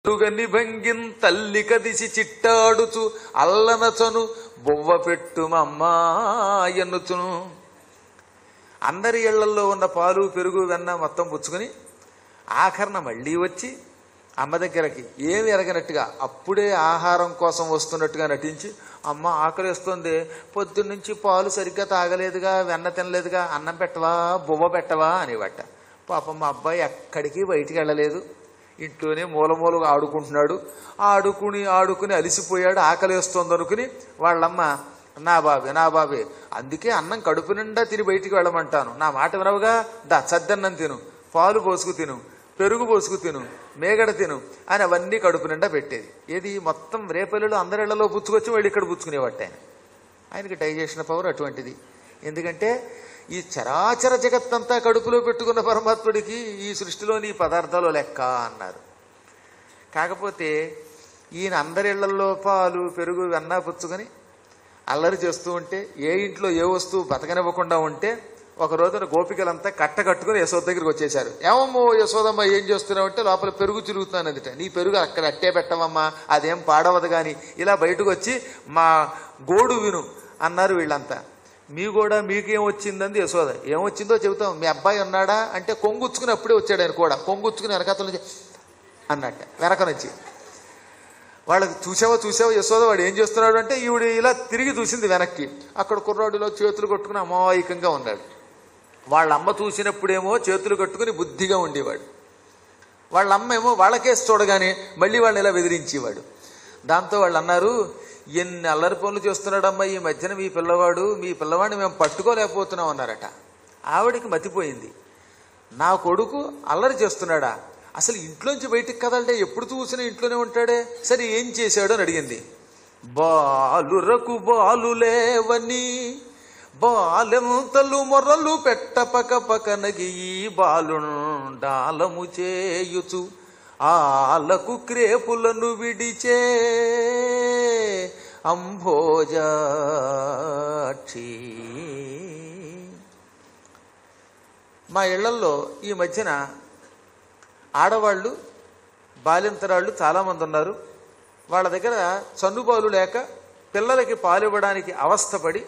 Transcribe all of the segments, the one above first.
తుగని భంగిన్ తల్లి కదిసి చిట్టాడుచు అల్లనచను బొవ్వ పెట్టుమమ్మా ఎన్నుచును అందరి ఇళ్లలో ఉన్న పాలు పెరుగు వెన్న మొత్తం పుచ్చుకొని ఆఖరణ మళ్ళీ వచ్చి అమ్మ దగ్గరకి ఏమి ఎరగనట్టుగా అప్పుడే ఆహారం కోసం వస్తున్నట్టుగా నటించి అమ్మ ఆకలిస్తుంది పొద్దున్నుంచి పాలు సరిగ్గా తాగలేదుగా వెన్న తినలేదుగా అన్నం పెట్టవా బువ్వ పెట్టవా అనేవట పాపం మా అబ్బాయి ఎక్కడికి బయటికి వెళ్ళలేదు ఇంట్లోనే మూల మూలగా ఆడుకుంటున్నాడు ఆడుకుని ఆడుకుని అలిసిపోయాడు ఆకలిస్తుంది అనుకుని వాళ్ళమ్మ నా బాబే నా బాబే అందుకే అన్నం కడుపు నిండా తిని బయటికి వెళ్ళమంటాను నా మాట వినవుగా దా చద్దన్నం తిను పాలు పోసుకు తిను పెరుగు పోసుకు తిను మేగడ తిను అని అవన్నీ కడుపు నిండా పెట్టేది ఏది మొత్తం రేపల్లెలు అందరిళ్లలో పుచ్చుకొచ్చి వాళ్ళు ఇక్కడ పుచ్చుకునేవాట ఆయన ఆయనకి డైజెషన్ పవర్ అటువంటిది ఎందుకంటే ఈ చరాచర జగత్తంతా కడుపులో పెట్టుకున్న పరమాత్ముడికి ఈ సృష్టిలోని ఈ పదార్థాలు లెక్క అన్నారు కాకపోతే ఈయన అందరిళ్లలో పాలు పెరుగు వెన్న పుచ్చుకొని అల్లరి చేస్తూ ఉంటే ఏ ఇంట్లో ఏ వస్తువు బతకనివ్వకుండా ఉంటే ఒక రోజున గోపికలంతా కట్ట కట్టుకుని యశోద దగ్గరికి వచ్చేశారు ఏమమ్మో యశోదమ్మ ఏం చేస్తున్నావు అంటే లోపల పెరుగు తిరుగుతున్నాను అదిట నీ పెరుగు అక్కడ అట్టే పెట్టవమ్మా అదేం పాడవదు కానీ ఇలా బయటకు వచ్చి మా గోడు విను అన్నారు వీళ్ళంతా మీ కూడా మీకేం వచ్చిందంది యశోద ఏమొచ్చిందో చెబుతాం మీ అబ్బాయి ఉన్నాడా అంటే కొంగుచ్చుకుని అప్పుడే వచ్చాడు ఆయన కూడా కొంగుచ్చుకుని వెనకతల నుంచి అన్నట్ట వెనక నుంచి వాళ్ళకి చూసావా చూసావా యశోద వాడు ఏం చేస్తున్నాడు అంటే ఈవిడ ఇలా తిరిగి చూసింది వెనక్కి అక్కడ కుర్రాడిలో చేతులు కట్టుకుని అమాయకంగా ఉన్నాడు వాళ్ళ అమ్మ చూసినప్పుడేమో చేతులు కట్టుకుని బుద్ధిగా ఉండేవాడు వాళ్ళ అమ్మ ఏమో వాళ్ళకేసి చూడగానే మళ్ళీ వాళ్ళని ఇలా బెదిరించేవాడు దాంతో వాళ్ళు అన్నారు ఎన్ని అల్లరి పనులు చేస్తున్నాడమ్మా ఈ మధ్యన మీ పిల్లవాడు మీ పిల్లవాడిని మేము పట్టుకోలేకపోతున్నాం అన్నారట ఆవిడికి మతిపోయింది నా కొడుకు అల్లరి చేస్తున్నాడా అసలు ఇంట్లోంచి బయటికి కదలంటే ఎప్పుడు చూసినా ఇంట్లోనే ఉంటాడే సరే ఏం చేశాడు అని అడిగింది బాలురకు బాలులేవని బాలెంతలు మొర్రలు పెట్ట పక పకనగి ఈ బాలుండాలము చేయుచు ఆలకు క్రేపులను విడిచే అంభోజాక్షి మా ఇళ్లల్లో ఈ మధ్యన ఆడవాళ్ళు బాలింతరాళ్ళు చాలామంది ఉన్నారు వాళ్ళ దగ్గర చన్నుబాలు లేక పిల్లలకి పాలివ్వడానికి అవస్థపడి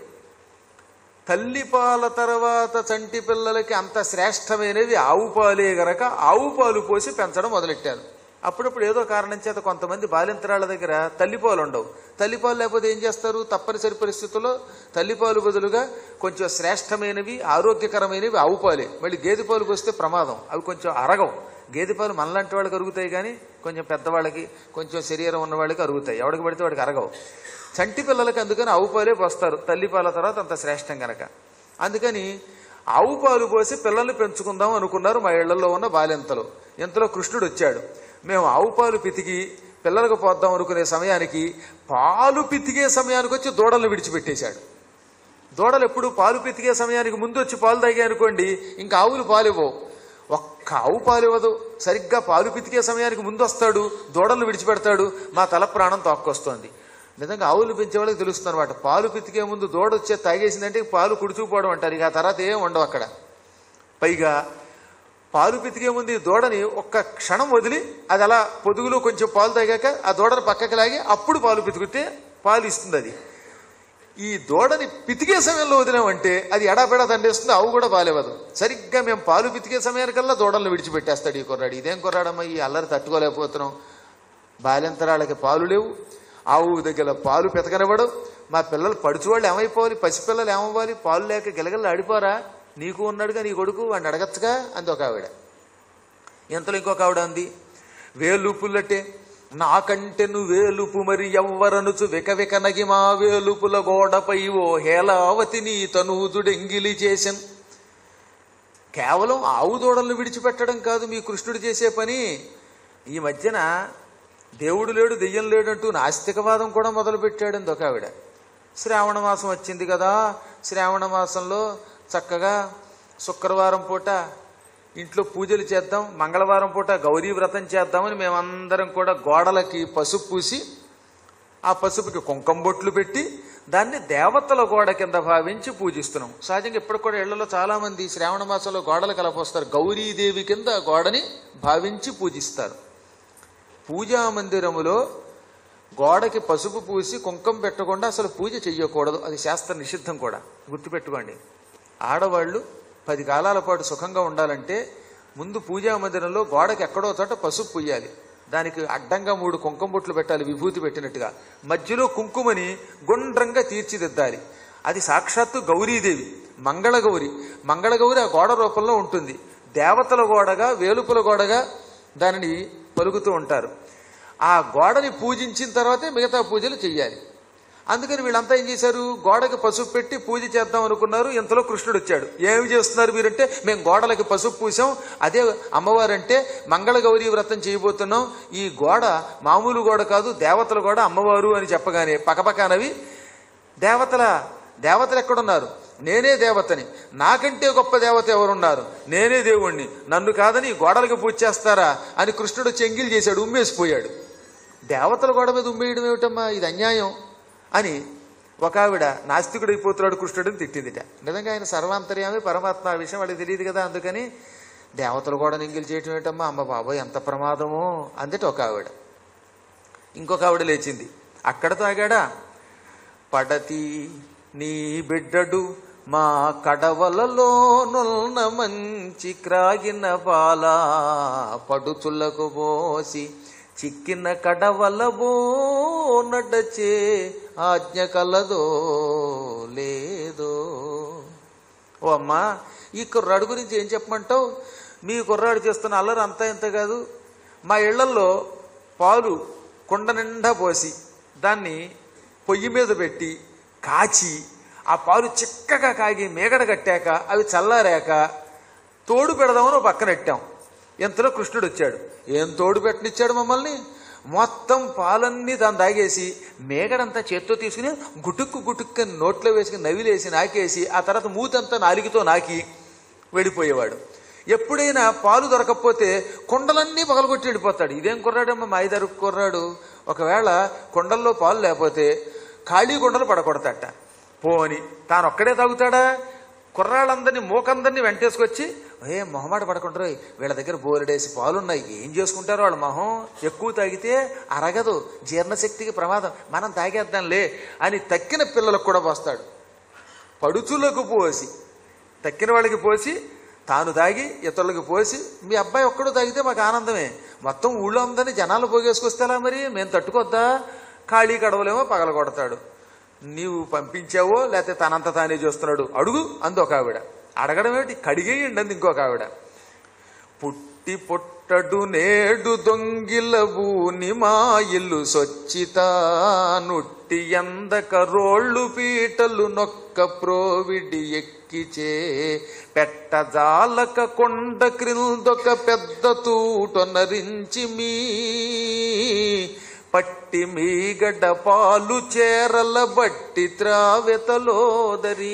తల్లి పాల తర్వాత చంటి పిల్లలకి అంత శ్రేష్టమైనది ఆవు పాలే గనక ఆవు పాలు పోసి పెంచడం మొదలెట్టారు అప్పుడప్పుడు ఏదో కారణం చేత కొంతమంది బాలింతరాళ్ళ దగ్గర తల్లిపాలు ఉండవు తల్లిపాలు లేకపోతే ఏం చేస్తారు తప్పనిసరి పరిస్థితుల్లో తల్లిపాలు బదులుగా కొంచెం శ్రేష్టమైనవి ఆరోగ్యకరమైనవి ఆవు పాలే మళ్ళీ గేదె పాలు పోస్తే ప్రమాదం అవి కొంచెం అరగవు గేదె పాలు మనలాంటి వాళ్ళకి అరుగుతాయి కానీ కొంచెం పెద్దవాళ్ళకి కొంచెం శరీరం ఉన్న వాళ్ళకి అరుగుతాయి ఎవడికి పడితే వాడికి అరగవు చంటి పిల్లలకి అందుకని ఆవు పాలే పోస్తారు తల్లి పాల తర్వాత అంత శ్రేష్టం గనక అందుకని ఆవు పాలు పోసి పిల్లల్ని పెంచుకుందాం అనుకున్నారు మా ఇళ్లలో ఉన్న బాలింతలు ఇంతలో కృష్ణుడు వచ్చాడు మేము ఆవు పాలు పితికి పిల్లలకు పోద్దాం అనుకునే సమయానికి పాలు పితికే సమయానికి వచ్చి దూడలను విడిచిపెట్టేశాడు దూడలు ఎప్పుడు పాలు పితికే సమయానికి ముందు వచ్చి పాలు తాగాయి అనుకోండి ఇంకా ఆవులు పాలు ఇవ్వవు ఒక్క ఆవు పాలు ఇవ్వదు సరిగ్గా పాలు పితికే సమయానికి ముందు వస్తాడు దూడలను విడిచిపెడతాడు మా తల ప్రాణం తొక్కొస్తోంది నిజంగా ఆవులు పెంచే వాళ్ళకి తెలుస్తుంది అనమాట పాలు పితికే ముందు దూడ వచ్చే తాగేసిందంటే పాలు కుడుచుకుపోవడం అంటారు ఇక ఆ తర్వాత ఏం ఉండవు అక్కడ పైగా పాలు పితికే ముందు ఈ దూడని ఒక్క క్షణం వదిలి అది అలా పొదుగులో కొంచెం పాలు తాగాక ఆ దూడని పక్కకి లాగి అప్పుడు పాలు పితికితే పాలు ఇస్తుంది అది ఈ దూడని పితికే సమయంలో వదిలామంటే అది ఎడాపెడా దండేస్తుంది ఆవు కూడా పాలివ్వదు సరిగ్గా మేము పాలు పితికే సమయానికల్లా దూడలను విడిచిపెట్టేస్తాడు ఈ కుర్రాడు ఇదేం కుర్రాడమ్మా ఈ అల్లరి తట్టుకోలేకపోతున్నాం బాల్యంతరాళ్ళకి పాలు లేవు ఆవు దగ్గర పాలు పితకనివ్వడు మా పిల్లలు పడుచువాళ్ళు ఏమైపోవాలి పసిపిల్లలు ఏమవ్వాలి పాలు లేక గిలగలు ఆడిపోరా నీకు ఉన్నాడుగా నీ కొడుకు వాడిని అడగచ్చుగా అంది ఒక ఆవిడ ఇంతలో ఇంకొక ఆవిడ అంది వేలుపులటే నాకంటే నువ్వేలుపు మరి ఎవ్వరనుచు విక విక నగి మా వేలుపుల గోడపై ఓ హేలావతి నీ తనూజుడెంగిలి చేసెన్ కేవలం ఆవు దూడలను విడిచిపెట్టడం కాదు మీ కృష్ణుడు చేసే పని ఈ మధ్యన దేవుడు లేడు దెయ్యం లేడంటూ నాస్తికవాదం కూడా మొదలుపెట్టాడు ఒక ఆవిడ శ్రావణ మాసం వచ్చింది కదా శ్రావణ మాసంలో చక్కగా శుక్రవారం పూట ఇంట్లో పూజలు చేద్దాం మంగళవారం పూట గౌరీ వ్రతం చేద్దామని మేమందరం కూడా గోడలకి పసుపు పూసి ఆ పసుపుకి కుంకం బొట్లు పెట్టి దాన్ని దేవతల గోడ కింద భావించి పూజిస్తున్నాం సహజంగా ఇప్పుడు కూడా ఇళ్లలో చాలా మంది శ్రావణ మాసంలో గోడలు కలపొస్తారు గౌరీదేవి కింద ఆ గోడని భావించి పూజిస్తారు పూజా మందిరములో గోడకి పసుపు పూసి కుంకం పెట్టకుండా అసలు పూజ చెయ్యకూడదు అది శాస్త్ర నిషిద్ధం కూడా గుర్తుపెట్టుకోండి ఆడవాళ్ళు పది కాలాల పాటు సుఖంగా ఉండాలంటే ముందు పూజా మందిరంలో గోడకి ఎక్కడో చోట పసుపు పూయాలి దానికి అడ్డంగా మూడు కుంకుమ బొట్లు పెట్టాలి విభూతి పెట్టినట్టుగా మధ్యలో కుంకుమని గుండ్రంగా తీర్చిదిద్దాలి అది సాక్షాత్తు గౌరీదేవి మంగళగౌరి మంగళగౌరి ఆ గోడ రూపంలో ఉంటుంది దేవతల గోడగా వేలుపుల గోడగా దానిని పలుకుతూ ఉంటారు ఆ గోడని పూజించిన తర్వాతే మిగతా పూజలు చెయ్యాలి అందుకని వీళ్ళంతా ఏం చేశారు గోడకి పసుపు పెట్టి పూజ చేద్దాం అనుకున్నారు ఇంతలో కృష్ణుడు వచ్చాడు ఏమి చేస్తున్నారు మీరంటే మేము గోడలకి పసుపు పూసాం అదే అమ్మవారంటే మంగళగౌరి వ్రతం చేయబోతున్నాం ఈ గోడ మామూలు గోడ కాదు దేవతల గోడ అమ్మవారు అని చెప్పగానే పకపకానవి దేవతల దేవతలు ఎక్కడున్నారు నేనే దేవతని నాకంటే గొప్ప దేవత ఎవరున్నారు నేనే దేవుణ్ణి నన్ను కాదని ఈ గోడలకు పూజ చేస్తారా అని కృష్ణుడు చెంగిల్ చేశాడు ఉమ్మేసిపోయాడు దేవతల గోడ మీద ఉమ్మేయడం ఏమిటమ్మా ఇది అన్యాయం అని ఒక ఆవిడ నాస్తికుడైపోతున్నాడు కృష్ణుడిని తిట్టిందిట నిజంగా ఆయన సర్వాంతర్యామి పరమాత్మ ఆ విషయం వాళ్ళకి తెలియదు కదా అందుకని దేవతలు కూడా నింగిల్ చేయటం ఏంటమ్మా అమ్మ బాబోయ్ ఎంత ప్రమాదమో అందట ఒక ఆవిడ ఇంకొక ఆవిడ లేచింది అక్కడ తాగాడా పడతి నీ బిడ్డడు మా కడవలలో నున్న మంచి క్రాగిన పాల పడుచులకు పోసి చిక్కిన కడవలబో నడచే ఆజ్ఞ కలదో లేదో ఓ అమ్మా ఈ కుర్రాడు గురించి ఏం చెప్పమంటావు మీ కుర్రాడు చేస్తున్న అల్లరి అంతా ఇంత కాదు మా ఇళ్లల్లో పాలు కుండ నిండా పోసి దాన్ని పొయ్యి మీద పెట్టి కాచి ఆ పాలు చిక్కగా కాగి మేగడ కట్టాక అవి చల్లారాక తోడు పెడదామని ఓ పక్కన పెట్టాం ఇంతలో కృష్ణుడు వచ్చాడు ఏం తోడు పెట్టనిచ్చాడు మమ్మల్ని మొత్తం పాలన్నీ దాన్ని తాగేసి మేగడంతా చేత్తో తీసుకుని గుటుక్కు గుటుక్కని నోట్లో వేసుకుని నవిలేసి నాకేసి ఆ తర్వాత మూతంతా నాలిగితో నాకి వెళ్ళిపోయేవాడు ఎప్పుడైనా పాలు దొరకకపోతే కొండలన్నీ పగలగొట్టి వెళ్ళిపోతాడు ఇదేం కుర్రాడమ్మ మాయిదారు కుర్రాడు ఒకవేళ కొండల్లో పాలు లేకపోతే ఖాళీ కొండలు పడకొడతాట పోని తాను ఒక్కడే తాగుతాడా కుర్రాళ్ళందరినీ మూకందరినీ వెంటేసుకొచ్చి ఏ మొహమాట పడకుండా వీళ్ళ దగ్గర బోలెడేసి పాలున్నాయి ఏం చేసుకుంటారో వాళ్ళ మొహం ఎక్కువ తాగితే అరగదు జీర్ణశక్తికి ప్రమాదం మనం తాగేద్దాంలే అని తక్కిన పిల్లలకు కూడా పోస్తాడు పడుచులకు పోసి తక్కిన వాళ్ళకి పోసి తాను తాగి ఇతరులకు పోసి మీ అబ్బాయి ఒక్కడు తాగితే మాకు ఆనందమే మొత్తం ఊళ్ళో అందరినీ జనాలు పోగేసుకొస్తేలా మరి మేము తట్టుకొద్దా ఖాళీ కడవలేమో పగలగొడతాడు నీవు పంపించావో లేకపోతే తనంత తానే చేస్తున్నాడు అడుగు అంది ఒక ఆవిడ అడగడం ఏమిటి కడిగేయండి అంది ఇంకొక ఆవిడ పుట్టి పొట్టడు నేడు దొంగిలబూని మా ఇల్లు సొచ్చిత నుట్టి ఎందక రోళ్ళు పీటలు నొక్క ప్రోవిడి ఎక్కిచే పెట్ట జాలక కొండ క్రిందొక పెద్ద తూటొనరించి మీ పట్టి మీగడ్డ పాలు చేరల బట్టి త్రావెతలోదరి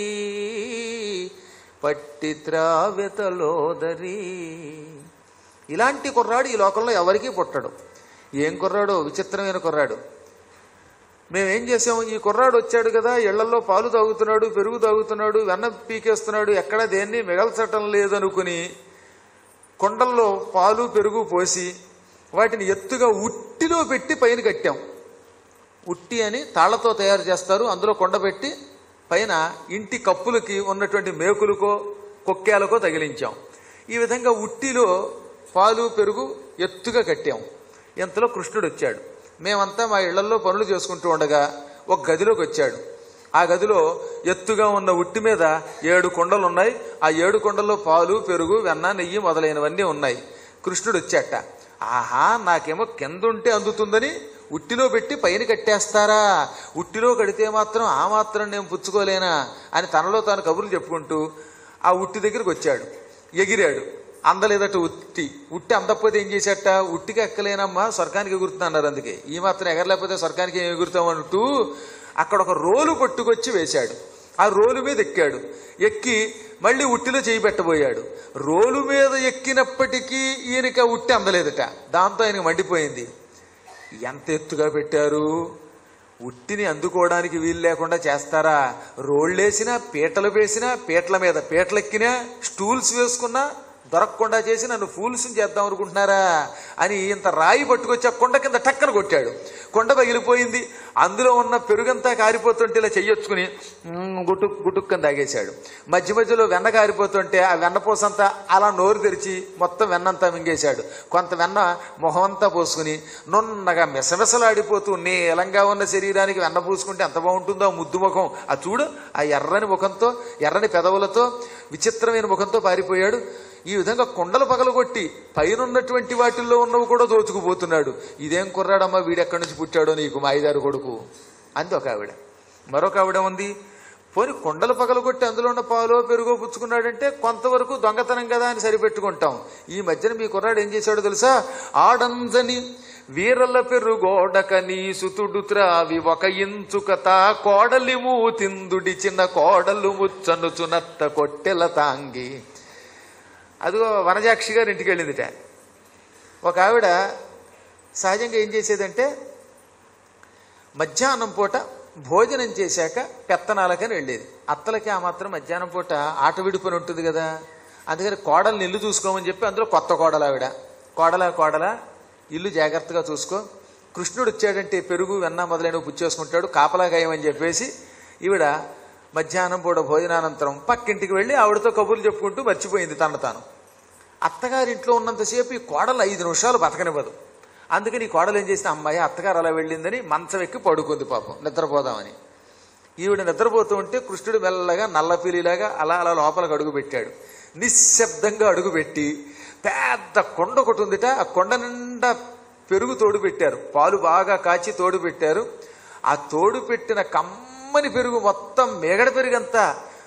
పట్టి త్రావెతలోదరి ఇలాంటి కుర్రాడు ఈ లోకంలో ఎవరికీ పుట్టడు ఏం కుర్రాడు విచిత్రమైన కుర్రాడు మేమేం చేసాం ఈ కుర్రాడు వచ్చాడు కదా ఇళ్లలో పాలు తాగుతున్నాడు పెరుగు తాగుతున్నాడు వెన్న పీకేస్తున్నాడు ఎక్కడ దేన్ని మిగల్చటం లేదనుకుని కొండల్లో పాలు పెరుగు పోసి వాటిని ఎత్తుగా ఉట్టిలో పెట్టి పైన కట్టాం ఉట్టి అని తాళ్లతో తయారు చేస్తారు అందులో కొండ పెట్టి పైన ఇంటి కప్పులకి ఉన్నటువంటి మేకులకో కొక్కేలకో తగిలించాం ఈ విధంగా ఉట్టిలో పాలు పెరుగు ఎత్తుగా కట్టాం ఇంతలో కృష్ణుడు వచ్చాడు మేమంతా మా ఇళ్లలో పనులు చేసుకుంటూ ఉండగా ఒక గదిలోకి వచ్చాడు ఆ గదిలో ఎత్తుగా ఉన్న ఉట్టి మీద ఏడు కొండలు ఉన్నాయి ఆ ఏడు కొండల్లో పాలు పెరుగు వెన్న నెయ్యి మొదలైనవన్నీ ఉన్నాయి కృష్ణుడు వచ్చాట ఆహా నాకేమో కింద ఉంటే అందుతుందని ఉట్టిలో పెట్టి పైన కట్టేస్తారా ఉట్టిలో కడితే మాత్రం ఆ మాత్రం నేను పుచ్చుకోలేనా అని తనలో తాను కబుర్లు చెప్పుకుంటూ ఆ ఉట్టి దగ్గరికి వచ్చాడు ఎగిరాడు అందలేదట ఉట్టి ఉట్టి అందకపోతే ఏం చేసేట ఉట్టికి ఎక్కలేనమ్మా స్వర్గానికి ఎగురుతున్నారు అందుకే ఈ మాత్రం ఎగరలేకపోతే స్వర్గానికి ఏం ఎగురుతాం అంటూ అక్కడ ఒక రోలు పట్టుకొచ్చి వేశాడు ఆ రోలు మీద ఎక్కాడు ఎక్కి మళ్ళీ ఉట్టిలో చేయి పెట్టబోయాడు రోలు మీద ఎక్కినప్పటికీ ఈయనకి ఆ ఉట్టి అందలేదట దాంతో ఆయనకు మండిపోయింది ఎంత ఎత్తుగా పెట్టారు ఉట్టిని అందుకోవడానికి వీలు లేకుండా చేస్తారా రోళ్ళేసినా పీటలు వేసినా పీటల మీద పీటలెక్కినా స్టూల్స్ వేసుకున్నా దొరకకుండా చేసి నన్ను ఫూల్స్ని చేద్దాం అనుకుంటున్నారా అని ఇంత రాయి పట్టుకొచ్చి ఆ కొండ కింద టక్కన కొట్టాడు కొండ పగిలిపోయింది అందులో ఉన్న పెరుగంతా కారిపోతుంటే ఇలా చెయ్యొచ్చుకుని "మ్మ్, గుటుక్ గుటుక్కని తాగేశాడు మధ్య మధ్యలో వెన్న కారిపోతుంటే ఆ వెన్నపూసంతా అలా నోరు తెరిచి మొత్తం వెన్నంతా మింగేశాడు కొంత వెన్న మొహమంతా పోసుకుని నున్నగా మిసమిసలాడిపోతూ నీలంగా ఉన్న శరీరానికి వెన్న పూసుకుంటే ఎంత బాగుంటుందో ఆ ముద్దు ముఖం ఆ చూడు ఆ ఎర్రని ముఖంతో ఎర్రని పెదవులతో విచిత్రమైన ముఖంతో పారిపోయాడు ఈ విధంగా కొండలు పగలగొట్టి పైన ఉన్నటువంటి వాటిల్లో ఉన్నవి కూడా దోచుకుపోతున్నాడు ఇదేం కుర్రాడమ్మా వీడెక్కడి నుంచి పుట్టాడో నీకు మా ఐదారు కొడుకు అంది ఒక ఆవిడ మరొక ఆవిడ ఉంది పోని కొండలు పగలగొట్టి అందులో ఉన్న పాలో పెరుగో పుచ్చుకున్నాడంటే కొంతవరకు దొంగతనం కదా అని సరిపెట్టుకుంటాం ఈ మధ్యన మీ కుర్రాడు ఏం చేశాడో తెలుసా ఆడంజని వీరల పెరుగోడక నీ సుతుడు త్రావి ఒక ఇంచుకత కోడలి మూతిందుడి చిన్న కోడలు ముచ్చనుచునత్త కొట్టెల తాంగి అదిగో వనజాక్షి గారి ఇంటికి వెళ్ళిందిట ఒక ఆవిడ సహజంగా ఏం చేసేదంటే మధ్యాహ్నం పూట భోజనం చేశాక పెత్తనాలకని వెళ్ళేది అత్తలకి ఆ మాత్రం మధ్యాహ్నం పూట ఆట విడిపోయి ఉంటుంది కదా అందుకని కోడల్ని ఇల్లు చూసుకోమని చెప్పి అందులో కొత్త కోడలు ఆవిడ కోడల కోడల ఇల్లు జాగ్రత్తగా చూసుకో కృష్ణుడు వచ్చాడంటే పెరుగు వెన్న మొదలైనవి పుచ్చేసుకుంటాడు కాపలా గాయమని చెప్పేసి ఈవిడ మధ్యాహ్నం పూట భోజనానంతరం పక్కింటికి వెళ్ళి ఆవిడతో కబుర్లు చెప్పుకుంటూ మర్చిపోయింది తన తాను అత్తగారింట్లో ఉన్నంతసేపు ఈ కోడలు ఐదు నిమిషాలు బతకనివ్వదు అందుకని ఈ కోడలు ఏం చేసిన అమ్మాయి అత్తగారు అలా వెళ్ళిందని మంచం ఎక్కి పడుకుంది పాపం నిద్రపోదామని ఈవిడ నిద్రపోతూ ఉంటే కృష్ణుడు మెల్లగా నల్లపిల్లిలాగా అలా అలా లోపలికి అడుగు పెట్టాడు నిశ్శబ్దంగా అడుగు పెట్టి పెద్ద కొండ ఒకటి ఉందిట ఆ కొండ నిండా పెరుగు తోడు పెట్టారు పాలు బాగా కాచి తోడు పెట్టారు ఆ తోడు పెట్టిన కమ్మని పెరుగు మొత్తం మేగడ పెరుగంతా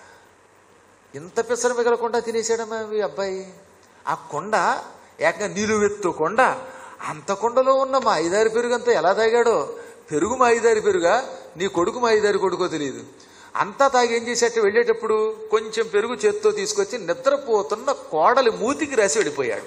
ఇంత పిసర మిగలకుండా తినేసాడమ్మా ఈ అబ్బాయి ఆ కొండ ఏకంగా నిలువెత్తు కొండ అంత కొండలో ఉన్న మా ఐదారి పెరుగు అంతా ఎలా తాగాడో పెరుగు మా ఐదారి పెరుగా నీ కొడుకు మా ఐదారి కొడుకో తెలియదు అంతా తాగి ఏం చేసేట్టు వెళ్ళేటప్పుడు కొంచెం పెరుగు చేత్తో తీసుకొచ్చి నిద్రపోతున్న కోడలి మూతికి రాసి వెళ్ళిపోయాడు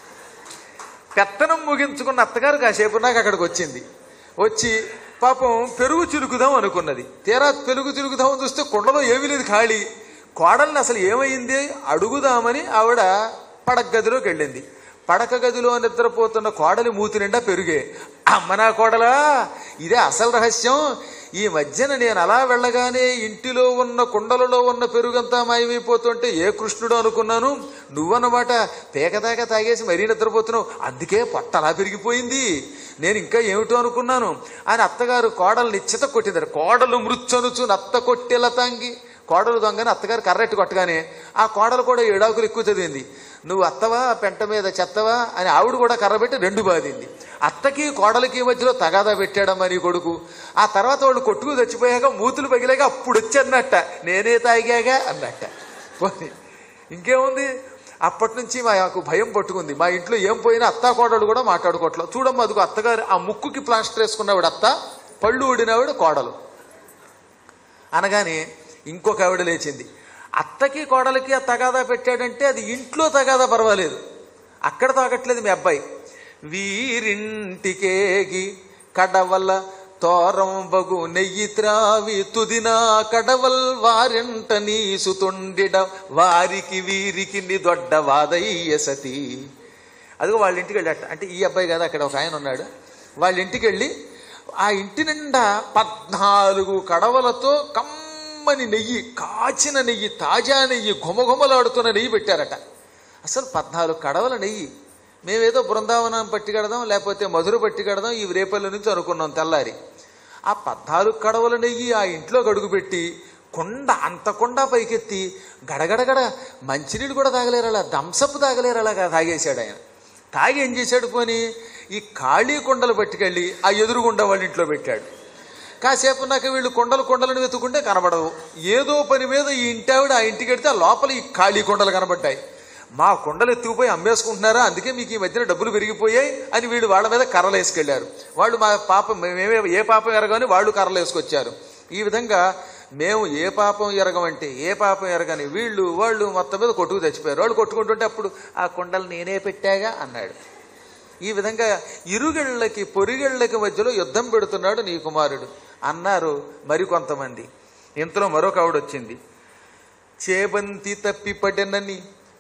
పెత్తనం ముగించుకున్న అత్తగారు కాసేపు నాకు అక్కడికి వచ్చింది వచ్చి పాపం పెరుగు చిలుకుదాం అనుకున్నది తీరా పెరుగు చిలుకుదాం అని చూస్తే కుండలో ఏమీ లేదు ఖాళీ కోడల్ని అసలు ఏమైంది అడుగుదామని ఆవిడ పడక గదిలోకి వెళ్ళింది పడక గదిలో నిద్రపోతున్న కోడలి మూతి నిండా పెరుగే అమ్మ నా కోడలా ఇదే అసలు రహస్యం ఈ మధ్యన నేను అలా వెళ్ళగానే ఇంటిలో ఉన్న కుండలలో ఉన్న పెరుగంతా మాయమైపోతుంటే ఏ కృష్ణుడు అనుకున్నాను నువ్వన్నమాట పేకదాకా తాగేసి మరీ నిద్రపోతున్నావు అందుకే పొట్ట అలా పెరిగిపోయింది నేను ఇంకా ఏమిటో అనుకున్నాను అని అత్తగారు కోడల్ని చిత కొట్టిందరు కోడలు మృత్యనుచు నత్త కొట్టెల తాంగి కోడలు దొంగని అత్తగారు కర్రెట్టు కొట్టగానే ఆ కోడలు కూడా ఏడాకులు ఎక్కువ చదివింది నువ్వు అత్తవా పెంట మీద చెత్తవా అని ఆవిడ కూడా కర్రబెట్టి రెండు బాధింది అత్తకి కోడలికి మధ్యలో తగాదా పెట్టాడమ్మా నీ కొడుకు ఆ తర్వాత వాళ్ళు కొట్టుకు చచ్చిపోయాక మూతులు పగిలాక అప్పుడు వచ్చన్నట్ట నేనే తాగాగా అన్నట్ట పోనీ ఇంకేముంది అప్పటి నుంచి మాకు భయం పట్టుకుంది మా ఇంట్లో ఏం పోయినా అత్తా కోడలు కూడా మాట్లాడుకోవట్లేదు చూడమ్మా అదిగో అత్తగారు ఆ ముక్కుకి ప్లాస్టర్ వేసుకున్నవాడు అత్త పళ్ళు ఊడినవాడు కోడలు అనగానే ఇంకొక ఆవిడ లేచింది అత్తకి కోడలికి ఆ తగాదా పెట్టాడంటే అది ఇంట్లో తగాదా పర్వాలేదు అక్కడ తాగట్లేదు మీ అబ్బాయి వీరింటికేగి కడవల తోరం బగు నెయ్యి త్రావి తుదినా కడవల్ వారింట నీసుతుండిడ వారికి వీరికి ని దొడ్డ వాదయ్య సతి అదిగో వాళ్ళ ఇంటికి వెళ్ళాట అంటే ఈ అబ్బాయి కదా అక్కడ ఒక ఆయన ఉన్నాడు వాళ్ళ ఇంటికి వెళ్ళి ఆ ఇంటి నిండా పద్నాలుగు కడవలతో కమ్మని నెయ్యి కాచిన నెయ్యి తాజా నెయ్యి ఘుమఘుమలాడుతున్న నెయ్యి పెట్టారట అసలు పద్నాలుగు కడవల నెయ్యి మేమేదో బృందావనం పట్టి కడదాం లేకపోతే మధుర పట్టి కడదాం ఈ రేపల్లి నుంచి అనుకున్నాం తెల్లారి ఆ పద్నాలుగు కడవల నెయ్యి ఆ ఇంట్లో గడుగు పెట్టి కొండ అంత కొండ పైకెత్తి గడగడగడ మంచినీళ్ళు కూడా తాగలేరు అలా దంసపు తాగలేరు అలాగా తాగేశాడు ఆయన తాగి ఏం చేశాడు పోని ఈ ఖాళీ కొండలు పట్టుకెళ్ళి ఆ ఎదురుగుండా వాళ్ళ ఇంట్లో పెట్టాడు కాసేపు నాకు వీళ్ళు కొండలు కొండలను వెతుకుంటే కనబడవు ఏదో పని మీద ఈ ఇంటి ఆవిడ ఆ ఇంటికి వెడితే ఆ లోపల ఈ ఖాళీ కొండలు కనబడ్డాయి మా కొండలు ఎత్తుకుపోయి అమ్మేసుకుంటున్నారా అందుకే మీకు ఈ మధ్యన డబ్బులు పెరిగిపోయాయి అని వీళ్ళు వాళ్ళ మీద కర్రలు వేసుకెళ్లారు వాళ్ళు మా పాపం మేమే ఏ పాపం ఎరగని వాళ్ళు కర్రలు వేసుకొచ్చారు ఈ విధంగా మేము ఏ పాపం ఎరగమంటే ఏ పాపం ఎరగని వీళ్ళు వాళ్ళు మొత్తం మీద కొట్టుకు తెచ్చిపోయారు వాళ్ళు కొట్టుకుంటుంటే అప్పుడు ఆ కొండలు నేనే పెట్టాగా అన్నాడు ఈ విధంగా ఇరుగళ్ళకి పొరిగళ్ళకి మధ్యలో యుద్ధం పెడుతున్నాడు నీ కుమారుడు అన్నారు మరికొంతమంది ఇంతలో మరొక ఆవిడ వచ్చింది చేబంతి తప్పిపడెనని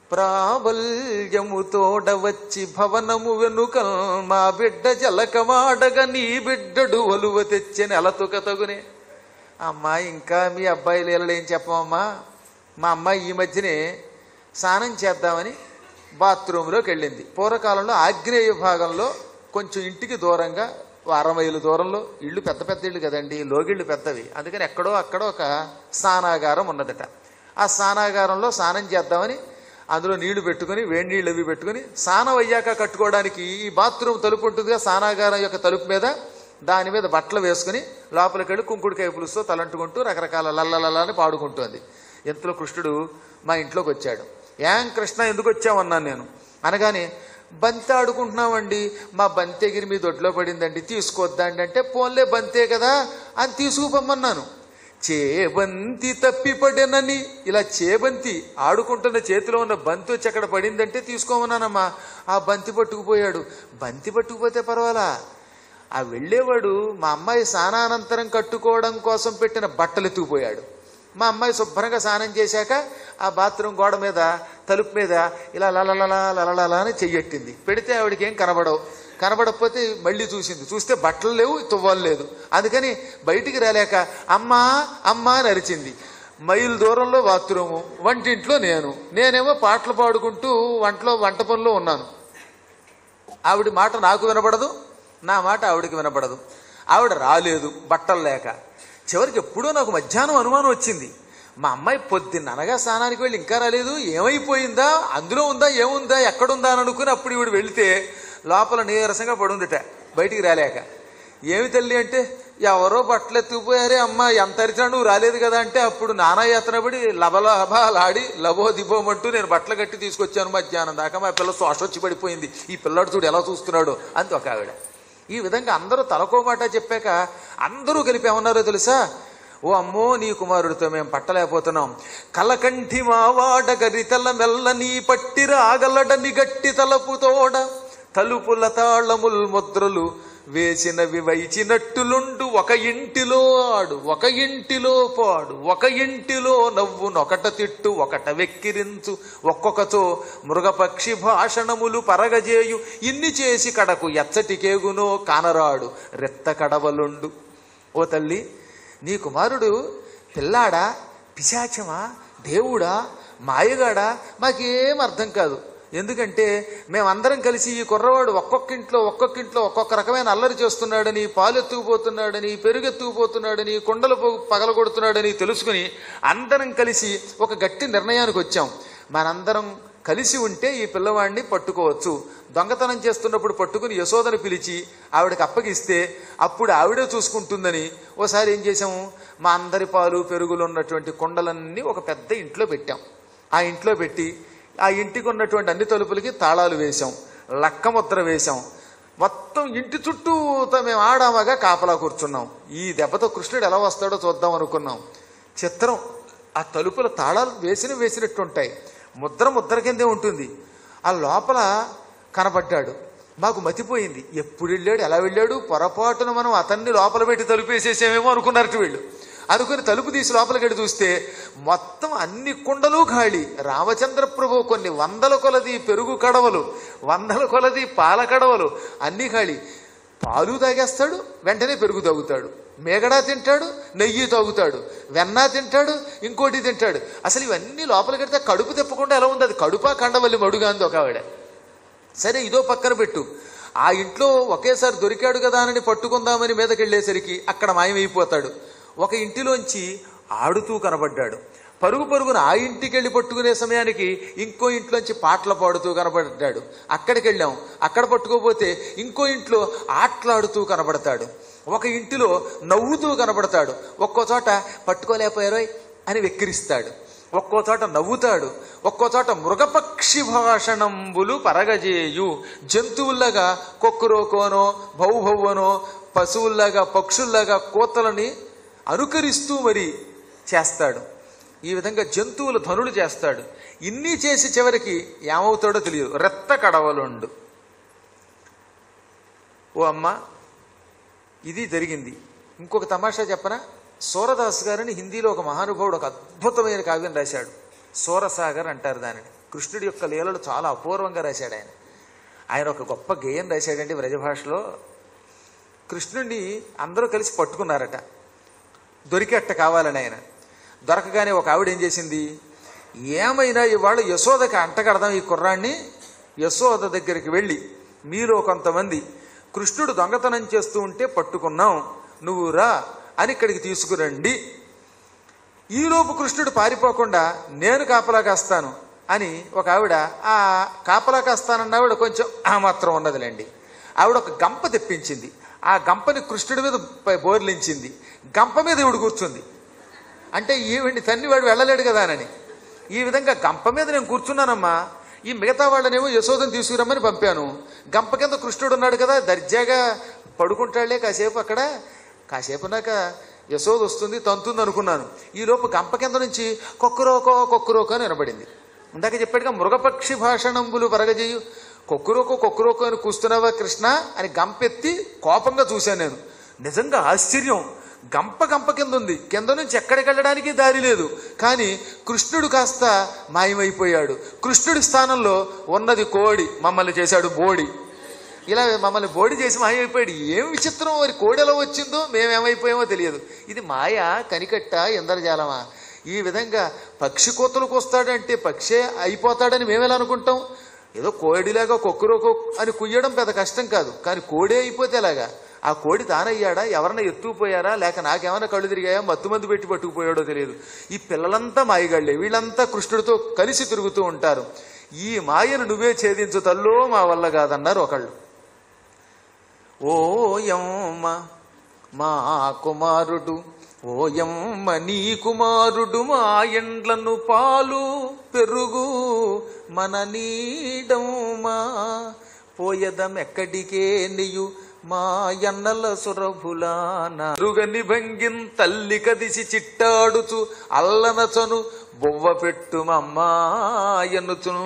ప్రాబల్యము తోడవచ్చి భవనము వెనుకల్ మా బిడ్డ జలకమాడగా నీ బిడ్డడు ఒలువ తెచ్చే నెలతుక తగునే అమ్మా ఇంకా మీ అబ్బాయి లీలలు ఏం చెప్పమమ్మా మా అమ్మాయి ఈ మధ్యనే స్నానం చేద్దామని బాత్రూంలోకి వెళ్ళింది పూర్వకాలంలో ఆగ్నేయ భాగంలో కొంచెం ఇంటికి దూరంగా ఓ అర మైలు దూరంలో ఇళ్ళు పెద్ద పెద్ద ఇళ్ళు కదండి లోగిళ్ళు పెద్దవి అందుకని ఎక్కడో అక్కడ ఒక స్నానాగారం ఉన్నదట ఆ స్నానాగారంలో స్నానం చేద్దామని అందులో నీళ్లు పెట్టుకుని వేడి నీళ్ళు అవి పెట్టుకుని స్నానం అయ్యాక కట్టుకోవడానికి ఈ బాత్రూమ్ తలుపు ఉంటుందిగా స్నానాగారం యొక్క తలుపు మీద దాని మీద బట్టలు వేసుకుని లోపలికి వెళ్ళి కుంకుడుకాయ పులుసుతో తలంటుకుంటూ రకరకాల లల్లలలా అని పాడుకుంటోంది ఎంతలో కృష్ణుడు మా ఇంట్లోకి వచ్చాడు ఏం కృష్ణ ఎందుకు వచ్చామన్నాను నేను అనగానే బంతి ఆడుకుంటున్నామండి మా బంతి ఎగిరి మీ దొడ్లో పడిందండి తీసుకోవద్దండి అంటే పోన్లే బంతే కదా అని తీసుకుపోమన్నాను చేబంతి తప్పిపడేనని ఇలా చేబంతి ఆడుకుంటున్న చేతిలో ఉన్న బంతి వచ్చి అక్కడ పడిందంటే తీసుకోమన్నానమ్మా ఆ బంతి పట్టుకుపోయాడు బంతి పట్టుకుపోతే పర్వాలా ఆ వెళ్ళేవాడు మా అమ్మాయి స్నానానంతరం కట్టుకోవడం కోసం పెట్టిన బట్టలు ఎత్తుకుపోయాడు మా అమ్మాయి శుభ్రంగా స్నానం చేశాక ఆ బాత్రూమ్ గోడ మీద తలుపు మీద ఇలా లలలలా లలలలా అని చెయ్యట్టింది పెడితే ఆవిడకి ఏం కనబడవు కనబడకపోతే మళ్ళీ చూసింది చూస్తే బట్టలు లేవు తువ్వలు లేదు అందుకని బయటికి రాలేక అమ్మా అమ్మా అని అరిచింది మైలు దూరంలో బాత్రూము వంటింట్లో నేను నేనేమో పాటలు పాడుకుంటూ వంటలో వంట పనిలో ఉన్నాను ఆవిడ మాట నాకు వినపడదు నా మాట ఆవిడకి వినపడదు ఆవిడ రాలేదు బట్టలు లేక చివరికి ఎప్పుడో నాకు మధ్యాహ్నం అనుమానం వచ్చింది మా అమ్మాయి పొద్దున్న అనగా స్నానానికి వెళ్ళి ఇంకా రాలేదు ఏమైపోయిందా అందులో ఉందా ఏముందా ఎక్కడుందా అని అనుకుని అప్పుడు ఈవిడ వెళితే లోపల నీరసంగా పడుందిట బయటికి రాలేక ఏమి తల్లి అంటే ఎవరో బట్టలు ఎత్తుకుపోయారే అమ్మ ఎంత అరిచినా నువ్వు రాలేదు కదా అంటే అప్పుడు నానా యాతనపడి లబలబాలాడి లబో దిబోమంటూ నేను బట్టలు కట్టి తీసుకొచ్చాను మధ్యాహ్నం దాకా మా పిల్ల శోష వచ్చి పడిపోయింది ఈ పిల్లాడు చూడు ఎలా చూస్తున్నాడు అంత ఒక ఆవిడ ఈ విధంగా అందరూ తలకో మాట చెప్పాక అందరూ కలిపి ఏమన్నారో తెలుసా ఓ అమ్మో నీ కుమారుడితో మేము పట్టలేకపోతున్నాం కలకంఠి మావాడ గరితల మెల్లని పట్టిర ఆగలడని గట్టి తలపుతోడ తలుపుల తాళముల్ ముద్రలు వేసినవి వైచినట్టులుండు ఒక ఇంటిలో ఆడు ఒక ఇంటిలో పాడు ఒక ఇంటిలో నవ్వు నొకట తిట్టు ఒకట వెక్కిరించు ఒక్కొక్కతో మృగపక్షి భాషణములు పరగజేయు ఇన్ని చేసి కడకు ఎచ్చటికేగునో కానరాడు రెత్త కడవలుండు ఓ తల్లి నీ కుమారుడు పిల్లాడా పిశాచమా దేవుడా మాయగాడా మాకేం అర్థం కాదు ఎందుకంటే మేమందరం కలిసి ఈ కుర్రవాడు ఒక్కొక్క ఇంట్లో ఒక్కొక్క ఇంట్లో ఒక్కొక్క రకమైన అల్లరి చేస్తున్నాడని పాలు ఎత్తుకుపోతున్నాడని పెరుగెత్తుకుపోతున్నాడని కుండలు పో- పగలగొడుతున్నాడని తెలుసుకుని అందరం కలిసి ఒక గట్టి నిర్ణయానికి వచ్చాం మనందరం కలిసి ఉంటే ఈ పిల్లవాడిని పట్టుకోవచ్చు దొంగతనం చేస్తున్నప్పుడు పట్టుకుని యశోదను పిలిచి ఆవిడకి అప్పగిస్తే అప్పుడు ఆవిడే చూసుకుంటుందని ఓసారి ఏం చేసాము మా అందరి పాలు పెరుగులు ఉన్నటువంటి కుండలన్నీ ఒక పెద్ద ఇంట్లో పెట్టాం ఆ ఇంట్లో పెట్టి ఆ ఇంటికి ఉన్నటువంటి అన్ని తలుపులకి తాళాలు వేశాం లక్క ముద్ర వేశాం మొత్తం ఇంటి చుట్టూ మేము ఆడామగా కాపలా కూర్చున్నాం ఈ దెబ్బతో కృష్ణుడు ఎలా వస్తాడో చూద్దాం అనుకున్నాం చిత్రం ఆ తలుపుల తాళాలు వేసిన వేసినట్టు ఉంటాయి ముద్ర ముద్ర కిందే ఉంటుంది ఆ లోపల కనబడ్డాడు మాకు మతిపోయింది ఎప్పుడు వెళ్ళాడు ఎలా వెళ్ళాడు పొరపాటున మనం అతన్ని లోపల పెట్టి తలుపు వేసేసామేమో అనుకున్నట్టు వీళ్ళు అనుకుని తలుపు తీసి లోపలికి వెళ్ళి చూస్తే మొత్తం అన్ని కుండలు ఖాళీ రామచంద్ర ప్రభు కొన్ని వందల కొలది పెరుగు కడవలు వందల కొలది పాల కడవలు అన్ని ఖాళీ పాలు తాగేస్తాడు వెంటనే పెరుగు తాగుతాడు మేగడా తింటాడు నెయ్యి తాగుతాడు వెన్న తింటాడు ఇంకోటి తింటాడు అసలు ఇవన్నీ లోపలికి వెడితే కడుపు తిప్పకుండా ఎలా ఉంది అది కడుపా కండవల్లి మడుగా అంది ఒక ఆవిడ సరే ఇదో పక్కన పెట్టు ఆ ఇంట్లో ఒకేసారి దొరికాడు కదా అని పట్టుకుందామని మీదకి వెళ్ళేసరికి అక్కడ మాయమైపోతాడు ఒక ఇంటిలోంచి ఆడుతూ కనబడ్డాడు పరుగు పరుగున ఆ ఇంటికి వెళ్ళి పట్టుకునే సమయానికి ఇంకో ఇంట్లోంచి పాటలు పాడుతూ కనబడ్డాడు అక్కడికి వెళ్ళాం అక్కడ పట్టుకోపోతే ఇంకో ఇంట్లో ఆటలాడుతూ కనబడతాడు ఒక ఇంటిలో నవ్వుతూ కనబడతాడు ఒక్కో చోట పట్టుకోలేకపోయారోయ్ అని వెక్కిరిస్తాడు ఒక్కో చోట నవ్వుతాడు ఒక్కో చోట మృగపక్షి భాషణంబులు పరగజేయు జంతువుల్లాగా కొక్కురోకోనో భౌభవ్వనో పశువుల్లాగా పక్షుల్లాగా కోతలని అనుకరిస్తూ మరి చేస్తాడు ఈ విధంగా జంతువుల ధనులు చేస్తాడు ఇన్ని చేసి చివరికి ఏమవుతాడో తెలియదు రెత్త కడవలుండు ఓ అమ్మ ఇది జరిగింది ఇంకొక తమాషా చెప్పనా సూరదాస్ గారని హిందీలో ఒక మహానుభావుడు ఒక అద్భుతమైన కావ్యం రాశాడు సూరసాగర్ అంటారు దానిని కృష్ణుడి యొక్క లీలలు చాలా అపూర్వంగా రాశాడు ఆయన ఆయన ఒక గొప్ప గేయం రాశాడండి వ్రజభాషలో కృష్ణుడిని అందరూ కలిసి పట్టుకున్నారట దొరికేట్ట కావాలని ఆయన దొరకగానే ఒక ఆవిడ ఏం చేసింది ఏమైనా ఇవాళ యశోదకి అంటగడదాం ఈ కుర్రాన్ని యశోద దగ్గరికి వెళ్ళి మీలో కొంతమంది కృష్ణుడు దొంగతనం చేస్తూ ఉంటే పట్టుకున్నాం నువ్వు రా అని ఇక్కడికి తీసుకురండి ఈలోపు కృష్ణుడు పారిపోకుండా నేను కాపలా కాస్తాను అని ఒక ఆవిడ ఆ కాపలా కాస్తానన్న ఆవిడ కొంచెం ఆ మాత్రం ఉన్నదిలేండి ఆవిడ ఒక గంప తెప్పించింది ఆ గంపని కృష్ణుడి మీద పై- బోర్లించింది గంప మీద ఈవిడ కూర్చుంది అంటే ఈవిడ్ని తన్ని వాడు వెళ్ళలేడు కదా అని ఈ విధంగా గంప మీద నేను కూర్చున్నానమ్మా ఈ మిగతా వాళ్ళనేమో యశోదను తీసుకురమ్మని పంపాను గంప కింద కృష్ణుడు ఉన్నాడు కదా దర్జాగా పడుకుంటాడులే కాసేపు అక్కడ కాసేపు నాక యశోద వస్తుంది తంతుంది అనుకున్నాను ఈ లోపు గంప కింద నుంచి కొక్కురోకో కొక్కురోకో అని వినబడింది ఇందాక చెప్పాడుగా మృగపక్షి భాషణంబులు పరగజేయు కొక్కురోకో కొక్కురోకో అని కూస్తున్నావా కృష్ణ అని గంపెత్తి కోపంగా చూశాను నేను నిజంగా ఆశ్చర్యం గంప గంప కింద ఉంది కింద నుంచి ఎక్కడికి వెళ్ళడానికి దారి లేదు కానీ కృష్ణుడు కాస్త మాయమైపోయాడు కృష్ణుడి స్థానంలో ఉన్నది కోడి మమ్మల్ని చేశాడు బోడి ఇలా మమ్మల్ని బోడి చేసి మాయమైపోయాడు ఏం విచిత్రం మరి కోడి ఎలా వచ్చిందో మేమేమైపోయామో తెలియదు ఇది మాయ కనికట్ట ఇంద్రజాలమా ఈ విధంగా పక్షి కోతలకు వస్తాడంటే పక్షే అయిపోతాడని మేమెలా అనుకుంటాం ఏదో కోడిలాగా కొక్కురోకో అని కుయ్యడం పెద్ద కష్టం కాదు కానీ కోడే అయిపోతే ఎలాగా ఆ కోడి తానయ్యాడా ఎవరన్నా ఎత్తుకుపోయారా లేక నాకేమైనా కళ్ళు తిరిగాయా మత్తు మందు పెట్టి పట్టుకుపోయాడో తెలియదు ఈ పిల్లలంతా మాయగాళ్లే వీళ్ళంతా కృష్ణుడితో కలిసి తిరుగుతూ ఉంటారు ఈ మాయను నువ్వే ఛేదించు తల్లో మా వల్ల కాదన్నారు ఒకళ్ళు ఓయమ్మ మా కుమారుడు ఓయమ్మ నీ కుమారుడు మా ఎండ్లను పాలు పెరుగు మన నీడమ్మా పోయదమెక్కడికే నీయు మా ఎన్నల సురభులాన రుగని భంగిన్ తల్లి కదిసి చిట్టాడుచు అల్లనచను బొవ్వ పెట్టుమమ్మా ఎన్నుచును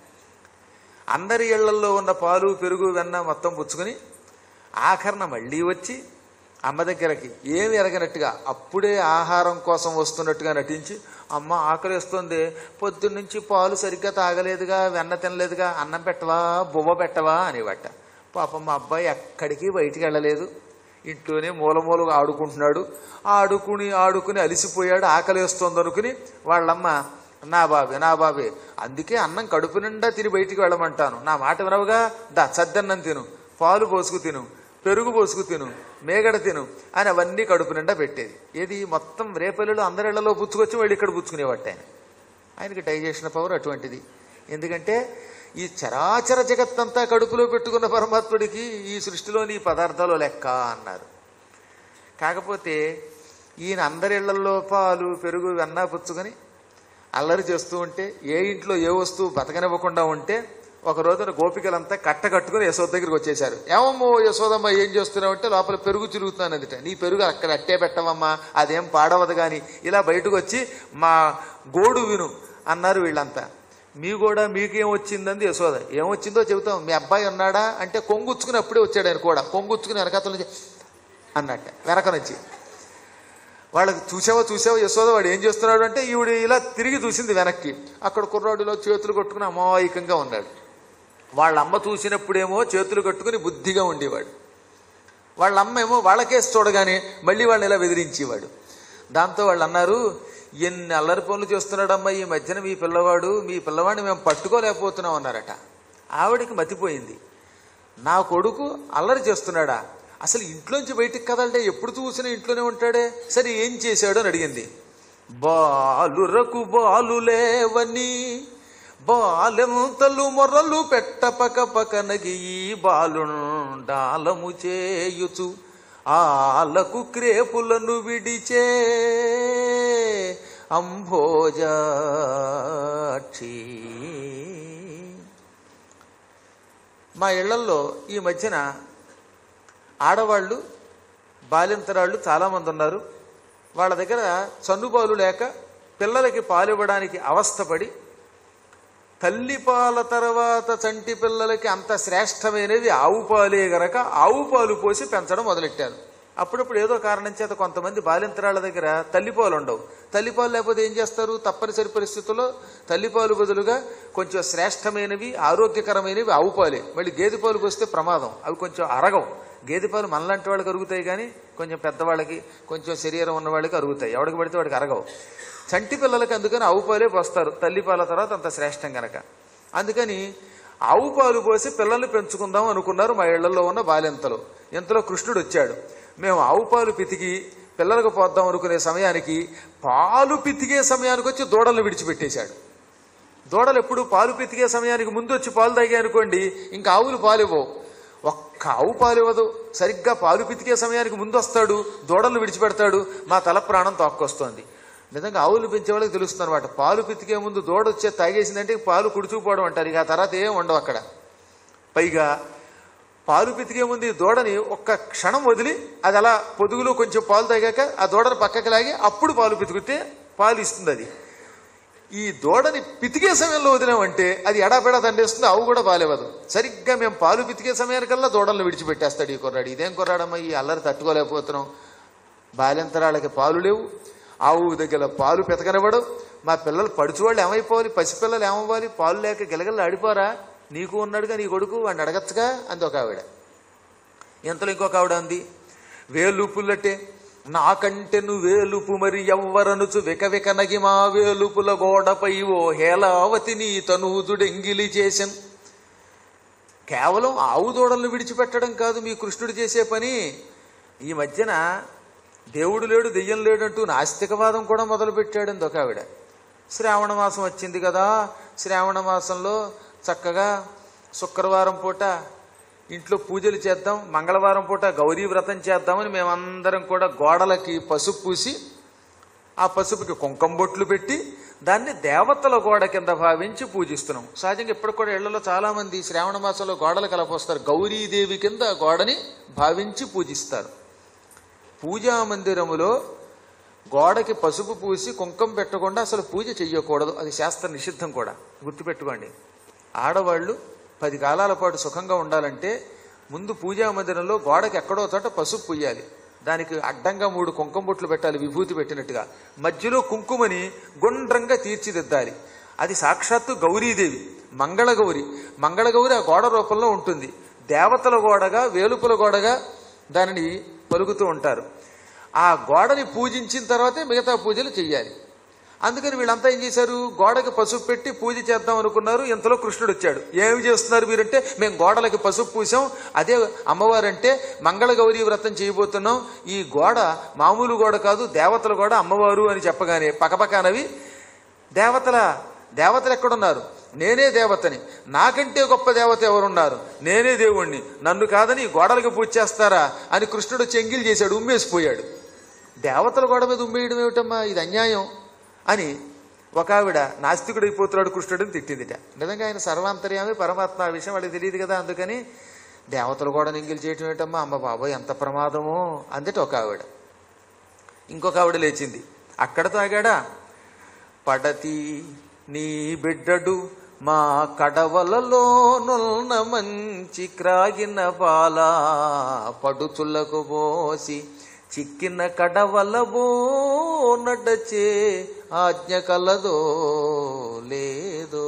అందరి ఇళ్లలో ఉన్న పాలు పెరుగు వెన్న మొత్తం పుచ్చుకొని ఆఖరణ మళ్ళీ వచ్చి అమ్మ దగ్గరకి ఏమి ఎరగనట్టుగా అప్పుడే ఆహారం కోసం వస్తున్నట్టుగా నటించి అమ్మ ఆకలిస్తుంది పొద్దున్నుంచి పాలు సరిగ్గా తాగలేదుగా వెన్న తినలేదుగా అన్నం పెట్టవా బువ్వ పెట్టవా అనేవట పాపం మా అబ్బాయి ఎక్కడికి బయటికి వెళ్ళలేదు ఇంట్లోనే మూల మూలగా ఆడుకుంటున్నాడు ఆడుకుని ఆడుకుని అలిసిపోయాడు ఆకలిస్తుంది అనుకుని వాళ్ళమ్మ నా బాబే నా బాబే అందుకే అన్నం కడుపు నిండా తిని బయటికి వెళ్ళమంటాను నా మాట వినవుగా దా సద్దన్నం తిను పాలు పోసుకు తిను పెరుగు పోసుకు తిను మేగడ తిను అని అవన్నీ కడుపు నిండా పెట్టేది ఏది మొత్తం రేపల్లిలో అందరిళ్లలో పుచ్చుకొచ్చి వాళ్ళు ఇక్కడ పుచ్చుకునేవాట ఆయన ఆయనకి డైజెషన్ పవర్ అటువంటిది ఎందుకంటే ఈ చరాచర జగత్తంతా కడుపులో పెట్టుకున్న పరమాత్ముడికి ఈ సృష్టిలోని ఈ పదార్థాలు లెక్క అన్నారు కాకపోతే ఈయన అందరిళ్లలో పాలు పెరుగు వెన్న పుచ్చుకొని అల్లరి చేస్తూ ఉంటే ఏ ఇంట్లో ఏ వస్తువు బతకనివ్వకుండా ఉంటే ఒక రోజున గోపికలంతా కట్ట కట్టుకుని యశోద దగ్గరికి వచ్చేశారు ఏమమ్మో యశోదమ్మ ఏం చేస్తున్నావు అంటే లోపల పెరుగు తిరుగుతున్నాను అందుట నీ పెరుగు అక్కడ అట్టే పెట్టవమ్మా అదేం పాడవదు కానీ ఇలా బయటకు వచ్చి మా గోడు విను అన్నారు వీళ్ళంతా మీ కూడా మీకేం వచ్చిందంది యశోద ఏమొచ్చిందో చెబుతాం మీ అబ్బాయి ఉన్నాడా అంటే కొంగుచ్చుకుని అప్పుడే వచ్చాడు ఆయన కూడా కొంగుచ్చుకుని వెనకతల నుంచి అన్నట్ట వెనక నుంచి వాళ్ళకి చూసావో చూసావో యశోద వాడు ఏం చేస్తున్నాడు అంటే ఈవిడ ఇలా తిరిగి చూసింది వెనక్కి అక్కడ కుర్రాడిలో చేతులు కట్టుకుని అమాయకంగా ఉన్నాడు వాళ్ళ అమ్మ చూసినప్పుడేమో చేతులు కట్టుకుని బుద్ధిగా ఉండేవాడు వాళ్ళ అమ్మ ఏమో వాళ్ళకేసి చూడగానే మళ్ళీ వాళ్ళని ఇలా బెదిరించేవాడు దాంతో వాళ్ళు అన్నారు ఎన్ని అల్లరి పనులు చేస్తున్నాడమ్మా ఈ మధ్యన మీ పిల్లవాడు మీ పిల్లవాడిని మేము పట్టుకోలేకపోతున్నాం అన్నారట ఆవిడికి మతిపోయింది నా కొడుకు అల్లరి చేస్తున్నాడా అసలు ఇంట్లోంచి బయటికి కదలంటే ఎప్పుడు చూసినా ఇంట్లోనే ఉంటాడే సరే ఏం చేశాడు అని అడిగింది బాలురకు బాలులేవని బాలెంతలు మొర్రలు పెట్ట పక పకనగి ఈ బాలుండాలము చేయుచు ఆలకు క్రేపులను విడిచే అంభోజాక్షి మా ఇళ్లల్లో ఈ మధ్యన ఆడవాళ్ళు బాలింతరాళ్ళు చాలామంది ఉన్నారు వాళ్ళ దగ్గర చన్నుపాలు లేక పిల్లలకి పాలు ఇవ్వడానికి అవస్థపడి తల్లి పాల తర్వాత చంటి పిల్లలకి అంత శ్రేష్టమైనది ఆవు పాలే గనక ఆవు పాలు పోసి పెంచడం మొదలెట్టారు అప్పుడప్పుడు ఏదో కారణం చేత కొంతమంది బాలింతరాళ్ళ దగ్గర తల్లిపాలు ఉండవు తల్లిపాలు లేకపోతే ఏం చేస్తారు తప్పనిసరి పరిస్థితుల్లో తల్లిపాలు బదులుగా కొంచెం శ్రేష్టమైనవి ఆరోగ్యకరమైనవి ఆవు పాలే మళ్ళీ గేదె పాలు పోస్తే ప్రమాదం అవి కొంచెం అరగవు గేదె పాలు మనలాంటి వాళ్ళకి అరుగుతాయి కానీ కొంచెం పెద్దవాళ్ళకి కొంచెం శరీరం ఉన్న వాళ్ళకి అరుగుతాయి ఎవడికి పడితే వాడికి అరగవు చంటి పిల్లలకి అందుకని ఆవు పాలే పోస్తారు తల్లిపాల తర్వాత అంత శ్రేష్టం గనక అందుకని ఆవు పాలు పోసి పిల్లల్ని పెంచుకుందాం అనుకున్నారు మా ఇళ్లలో ఉన్న బాలింతలు ఇంతలో కృష్ణుడు వచ్చాడు మేము ఆవు పాలు పితికి పిల్లలకు పోద్దాం అనుకునే సమయానికి పాలు పితికే సమయానికి వచ్చి దూడలను విడిచిపెట్టేశాడు దూడలు ఎప్పుడు పాలు పితికే సమయానికి ముందు వచ్చి పాలు తాగాయి అనుకోండి ఇంకా ఆవులు పాలు ఇవ్వవు ఒక్క ఆవు పాలు ఇవ్వదు సరిగ్గా పాలు పితికే సమయానికి ముందు వస్తాడు దూడలను విడిచిపెడతాడు మా తల ప్రాణం తోక్కొస్తోంది నిజంగా ఆవులు పెంచే వాళ్ళకి తెలుస్తుంది అనమాట పాలు పితికే ముందు దూడ వచ్చే తాగేసిందంటే పాలు కుడుచుకుపోవడం అంటారు ఇక ఆ తర్వాత ఏం ఉండవు అక్కడ పైగా పాలు పితికే ముందు ఈ దూడని ఒక్క క్షణం వదిలి అది అలా పొదుగులో కొంచెం పాలు తాగాక ఆ దూడని పక్కకి లాగి అప్పుడు పాలు పితికితే పాలు ఇస్తుంది అది ఈ దూడని పితికే సమయంలో వదిలామంటే అది ఎడాపెడా దండేస్తుంది ఆవు కూడా పాలేవదు సరిగ్గా మేము పాలు పితికే సమయానికల్లా దూడలను విడిచిపెట్టేస్తాడు ఈ కుర్రాడు ఇదేం కుర్రాడమ్మా ఈ అల్లరి తట్టుకోలేకపోతున్నాం బాల్యంతరాళ్ళకి పాలు లేవు ఆవు దగ్గర పాలు పితకనివ్వడు మా పిల్లలు పడుచువాళ్ళు ఏమైపోవాలి పసిపిల్లలు ఏమవ్వాలి పాలు లేక గిలగలు ఆడిపోరా నీకు ఉన్నాడుగా నీ కొడుకు వాడిని అడగచ్చుగా అంది ఒక ఆవిడ ఎంతలో ఇంకొక ఆవిడ అంది వేలుపులటే నాకంటే నువ్వు వేలుపు మరి ఎవ్వరనుచు విక విక నగి మా వేలుపుల గోడపై ఓ హేలావతి నీ తనూదుడెంగిలి చేసెన్ కేవలం ఆవు దూడలను విడిచిపెట్టడం కాదు మీ కృష్ణుడు చేసే పని ఈ మధ్యన దేవుడు లేడు దెయ్యం లేడంటూ నాస్తికవాదం కూడా మొదలుపెట్టాడు ఒక ఆవిడ శ్రావణ మాసం వచ్చింది కదా శ్రావణ మాసంలో చక్కగా శుక్రవారం పూట ఇంట్లో పూజలు చేద్దాం మంగళవారం పూట గౌరీ వ్రతం చేద్దామని మేమందరం కూడా గోడలకి పసుపు పూసి ఆ పసుపుకి కుంకం బొట్లు పెట్టి దాన్ని దేవతల గోడ కింద భావించి పూజిస్తున్నాం సహజంగా ఇప్పుడు కూడా ఇళ్లలో చాలా మంది శ్రావణ మాసంలో గోడలు కలపోస్తారు గౌరీదేవి కింద ఆ గోడని భావించి పూజిస్తారు పూజా మందిరములో గోడకి పసుపు పూసి కుంకం పెట్టకుండా అసలు పూజ చెయ్యకూడదు అది శాస్త్ర నిషిద్ధం కూడా గుర్తుపెట్టుకోండి ఆడవాళ్ళు పది కాలాల పాటు సుఖంగా ఉండాలంటే ముందు పూజా మందిరంలో గోడకి ఎక్కడో చోట పసుపు పూయాలి దానికి అడ్డంగా మూడు కుంకుమ బొట్లు పెట్టాలి విభూతి పెట్టినట్టుగా మధ్యలో కుంకుమని గుండ్రంగా తీర్చిదిద్దాలి అది సాక్షాత్తు గౌరీదేవి మంగళగౌరి మంగళగౌరి ఆ గోడ రూపంలో ఉంటుంది దేవతల గోడగా వేలుపుల గోడగా దానిని పలుకుతూ ఉంటారు ఆ గోడని పూజించిన తర్వాతే మిగతా పూజలు చెయ్యాలి అందుకని వీళ్ళంతా ఏం చేశారు గోడకి పసుపు పెట్టి పూజ చేద్దాం అనుకున్నారు ఇంతలో కృష్ణుడు వచ్చాడు ఏమి చేస్తున్నారు మీరంటే మేము గోడలకి పసుపు పూసాం అదే అమ్మవారంటే మంగళగౌరి వ్రతం చేయబోతున్నాం ఈ గోడ మామూలు గోడ కాదు దేవతల గోడ అమ్మవారు అని చెప్పగానే పకపకానవి దేవతల దేవతలు ఎక్కడున్నారు నేనే దేవతని నాకంటే గొప్ప దేవత ఎవరున్నారు నేనే దేవుణ్ణి నన్ను కాదని ఈ గోడలకు పూజ చేస్తారా అని కృష్ణుడు చెంగిల్ చేశాడు ఉమ్మేసిపోయాడు దేవతల గోడ మీద ఉమ్మేయడం ఏమిటమ్మా ఇది అన్యాయం అని ఒక ఆవిడ నాస్తికుడైపోతున్నాడు కృష్ణుడిని తిట్టిందిట నిజంగా ఆయన సర్వాంతర్యామి పరమాత్మ ఆ విషయం వాళ్ళకి తెలియదు కదా అందుకని దేవతలు కూడా నింగిల్ చేయటం ఏమిటమ్మా అమ్మ బాబోయ్ ఎంత ప్రమాదమో అందుట ఒక ఆవిడ ఇంకొక ఆవిడ లేచింది అక్కడ తాగాడా పడతి నీ బిడ్డడు మా కడవలలో నున్న మంచి క్రాగిన బాల పడుచులకు పోసి చిక్కిన కడవలబో నడచే ఆజ్ఞ కలదో లేదో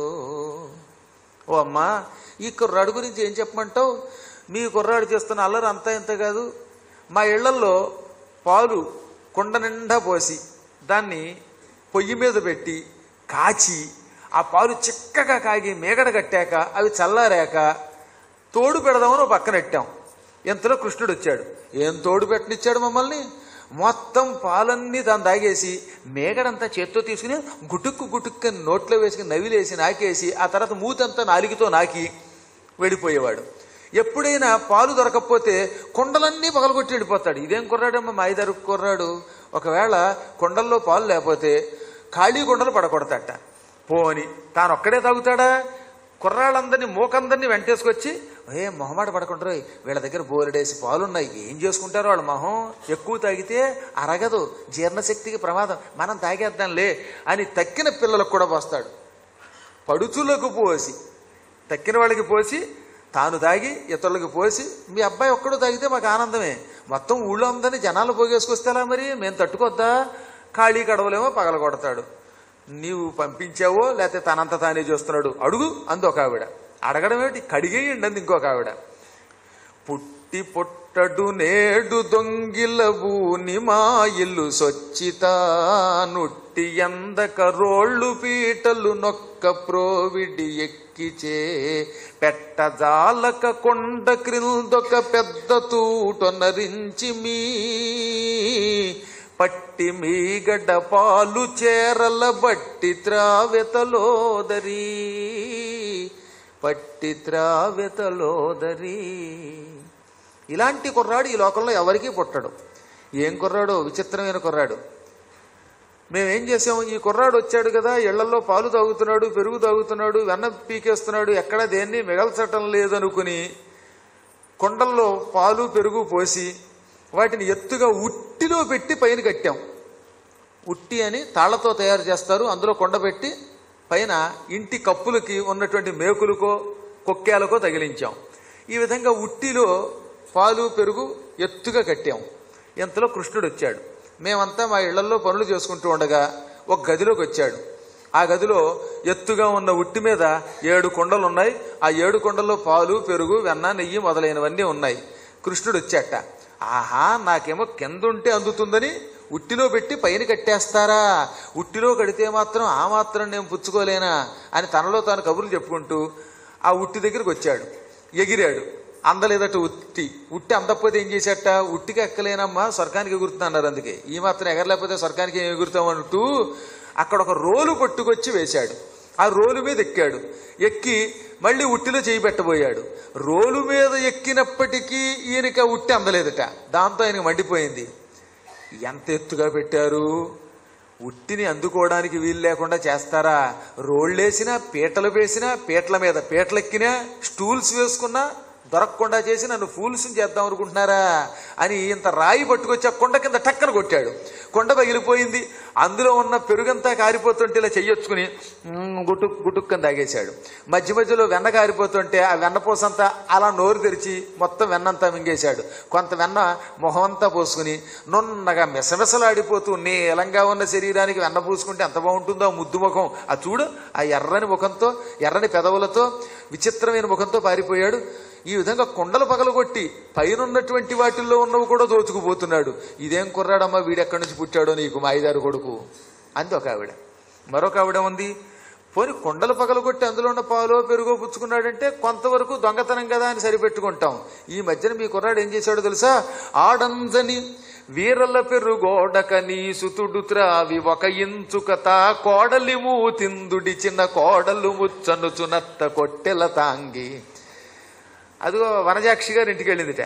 ఓ అమ్మా ఈ కుర్రాడు గురించి ఏం చెప్పమంటావు మీ కుర్రాడు చేస్తున్న అల్లరి అంతా ఇంత కాదు మా ఇళ్లల్లో పాలు కుండ నిండా పోసి దాన్ని పొయ్యి మీద పెట్టి కాచి ఆ పాలు చిక్కగా కాగి మేగడ కట్టాక అవి చల్లారాక తోడు పెడదామని ఒక పక్కన పెట్టాం ఇంతలో కృష్ణుడు వచ్చాడు ఏం తోడు పెట్టనిచ్చాడు మమ్మల్ని మొత్తం పాలన్నీ దాన్ని తాగేసి మేగడంతా చేత్తో తీసుకుని గుటుక్కు గుటుక్కని నోట్లో వేసుకుని నవిలేసి నాకేసి ఆ తర్వాత మూతంతా నాలిగితో నాకి వెళ్ళిపోయేవాడు ఎప్పుడైనా పాలు దొరకకపోతే కుండలన్నీ పగలగొట్టి వెళ్ళిపోతాడు ఇదేం కుర్రాడమ్మా మా ఐదారు కుర్రాడు ఒకవేళ కుండల్లో పాలు లేకపోతే ఖాళీ కుండలు పడకొడతాట పోని తాను ఒక్కడే తాగుతాడా కుర్రాళ్ళందరినీ మూకందరినీ వెంటేసుకొచ్చి ఏ మొహమాట పడకుండా వీళ్ళ దగ్గర బోలెడేసి పాలున్నాయి ఏం చేసుకుంటారో వాళ్ళ మొహం ఎక్కువ తాగితే అరగదు జీర్ణశక్తికి ప్రమాదం మనం తాగేద్దాంలే అని తక్కిన పిల్లలకు కూడా పోస్తాడు పడుచులకు పోసి తక్కిన వాళ్ళకి పోసి తాను తాగి ఇతరులకు పోసి మీ అబ్బాయి ఒక్కడు తాగితే మాకు ఆనందమే మొత్తం ఊళ్ళో అందరినీ జనాలు పోగేసుకొస్తేలా మరి మేము తట్టుకొద్దా ఖాళీ కడవలేమో పగలగొడతాడు నీవు పంపించావో లేకపోతే తనంత తానే చేస్తున్నాడు అడుగు అంది ఒక ఆవిడ అడగడం ఏమిటి కడిగేయండి అంది ఇంకొక ఆవిడ పుట్టి పొట్టడు నేడు దొంగిలవు మా ఇల్లు సొచ్చిత నుట్టి ఎందక రోళ్ళు పీటలు నొక్క ప్రోవిడి ఎక్కిచే పెట్టజాలక కొండ క్రిందొక పెద్ద తూటొనరించి మీ పట్టి మీగడ్డ పాలు చేరల బట్టి త్రావెతలోదరీ పట్టి త్రావెతలోదరీ ఇలాంటి కుర్రాడు ఈ లోకంలో ఎవరికీ పుట్టడు ఏం కుర్రాడు విచిత్రమైన కుర్రాడు మేమేం చేసాము ఈ కుర్రాడు వచ్చాడు కదా ఇళ్లలో పాలు తాగుతున్నాడు పెరుగు తాగుతున్నాడు వెన్న పీకేస్తున్నాడు ఎక్కడ దేన్ని మిగల్చటం లేదనుకుని కొండల్లో పాలు పెరుగు పోసి వాటిని ఎత్తుగా ఉట్టిలో పెట్టి పైన కట్టాం ఉట్టి అని తాళ్లతో తయారు చేస్తారు అందులో కొండ పెట్టి పైన ఇంటి కప్పులకి ఉన్నటువంటి మేకులకో కొక్కేలకో తగిలించాం ఈ విధంగా ఉట్టిలో పాలు పెరుగు ఎత్తుగా కట్టాం ఇంతలో కృష్ణుడు వచ్చాడు మేమంతా మా ఇళ్లలో పనులు చేసుకుంటూ ఉండగా ఒక గదిలోకి వచ్చాడు ఆ గదిలో ఎత్తుగా ఉన్న ఉట్టి మీద ఏడు కొండలు ఉన్నాయి ఆ ఏడు కొండల్లో పాలు పెరుగు వెన్న నెయ్యి మొదలైనవన్నీ ఉన్నాయి కృష్ణుడు వచ్చాట ఆహా నాకేమో కింద ఉంటే అందుతుందని ఉట్టిలో పెట్టి పైన కట్టేస్తారా ఉట్టిలో కడితే మాత్రం ఆ మాత్రం నేను పుచ్చుకోలేనా అని తనలో తాను కబుర్లు చెప్పుకుంటూ ఆ ఉట్టి దగ్గరికి వచ్చాడు ఎగిరాడు అందలేదట ఉట్టి ఉట్టి అందకపోతే ఏం చేసేట ఉట్టికి ఎక్కలేనమ్మా స్వర్గానికి ఎగురుతున్నారు అందుకే ఈ మాత్రం ఎగరలేకపోతే స్వర్గానికి ఏం ఎగురుతామంటూ అక్కడ ఒక రోలు పట్టుకొచ్చి వేశాడు ఆ రోలు మీద ఎక్కాడు ఎక్కి మళ్ళీ ఉట్టిలో చేయి పెట్టబోయాడు రోలు మీద ఎక్కినప్పటికీ ఈయనకి ఆ ఉట్టి అందలేదట దాంతో ఆయనకు మండిపోయింది ఎంత ఎత్తుగా పెట్టారు ఉట్టిని అందుకోవడానికి వీలు లేకుండా చేస్తారా రోళ్ళేసినా పీటలు వేసినా పీటల మీద పీటలెక్కినా స్టూల్స్ వేసుకున్నా దొరకకుండా చేసి నన్ను ఫూల్స్ చేద్దాం అనుకుంటున్నారా అని ఇంత రాయి పట్టుకొచ్చి ఆ కొండ కింద టక్కన కొట్టాడు కొండ పగిలిపోయింది అందులో ఉన్న పెరుగంతా కారిపోతుంటే ఇలా చెయ్యొచ్చుకుని మ్మ్, గుటుక్ గుటుక్కని తాగేశాడు మధ్య మధ్యలో వెన్న కారిపోతుంటే ఆ వెన్నపూసంతా అలా నోరు తెరిచి మొత్తం వెన్నంతా మింగేశాడు కొంత వెన్న మొహం అంతా పోసుకుని నున్నగా మిసమిసలాడిపోతూ నీలంగా ఉన్న శరీరానికి వెన్న పూసుకుంటే ఎంత బాగుంటుందో ఆ ముద్దు ముఖం ఆ చూడు ఆ ఎర్రని ముఖంతో ఎర్రని పెదవులతో విచిత్రమైన ముఖంతో పారిపోయాడు ఈ విధంగా కొండలు పగలగొట్టి పైనున్నటువంటి వాటిల్లో ఉన్నవి కూడా దోచుకుపోతున్నాడు ఇదేం కుర్రాడమ్మా వీడెక్కడి నుంచి పుట్టాడో నీకు మా ఐదారు కొడుకు అంది ఒక ఆవిడ మరొక ఆవిడ ఉంది పోని కొండలు పగలగొట్టి అందులో ఉన్న పాలో పెరుగో పుచ్చుకున్నాడంటే కొంతవరకు దొంగతనం కదా అని సరిపెట్టుకుంటాం ఈ మధ్యన మీ కుర్రాడు ఏం చేశాడో తెలుసా ఆడంజని వీరల పెరుగోడక నీ సుతుడు త్రావి ఒక ఇంచుక తా కోడలి మూతిందుడి చిన్న కోడలు ముచ్చనుచునత్త కొట్టెల తాంగి అదిగో వనజాక్షి గారు ఇంటికి వెళ్ళిందిట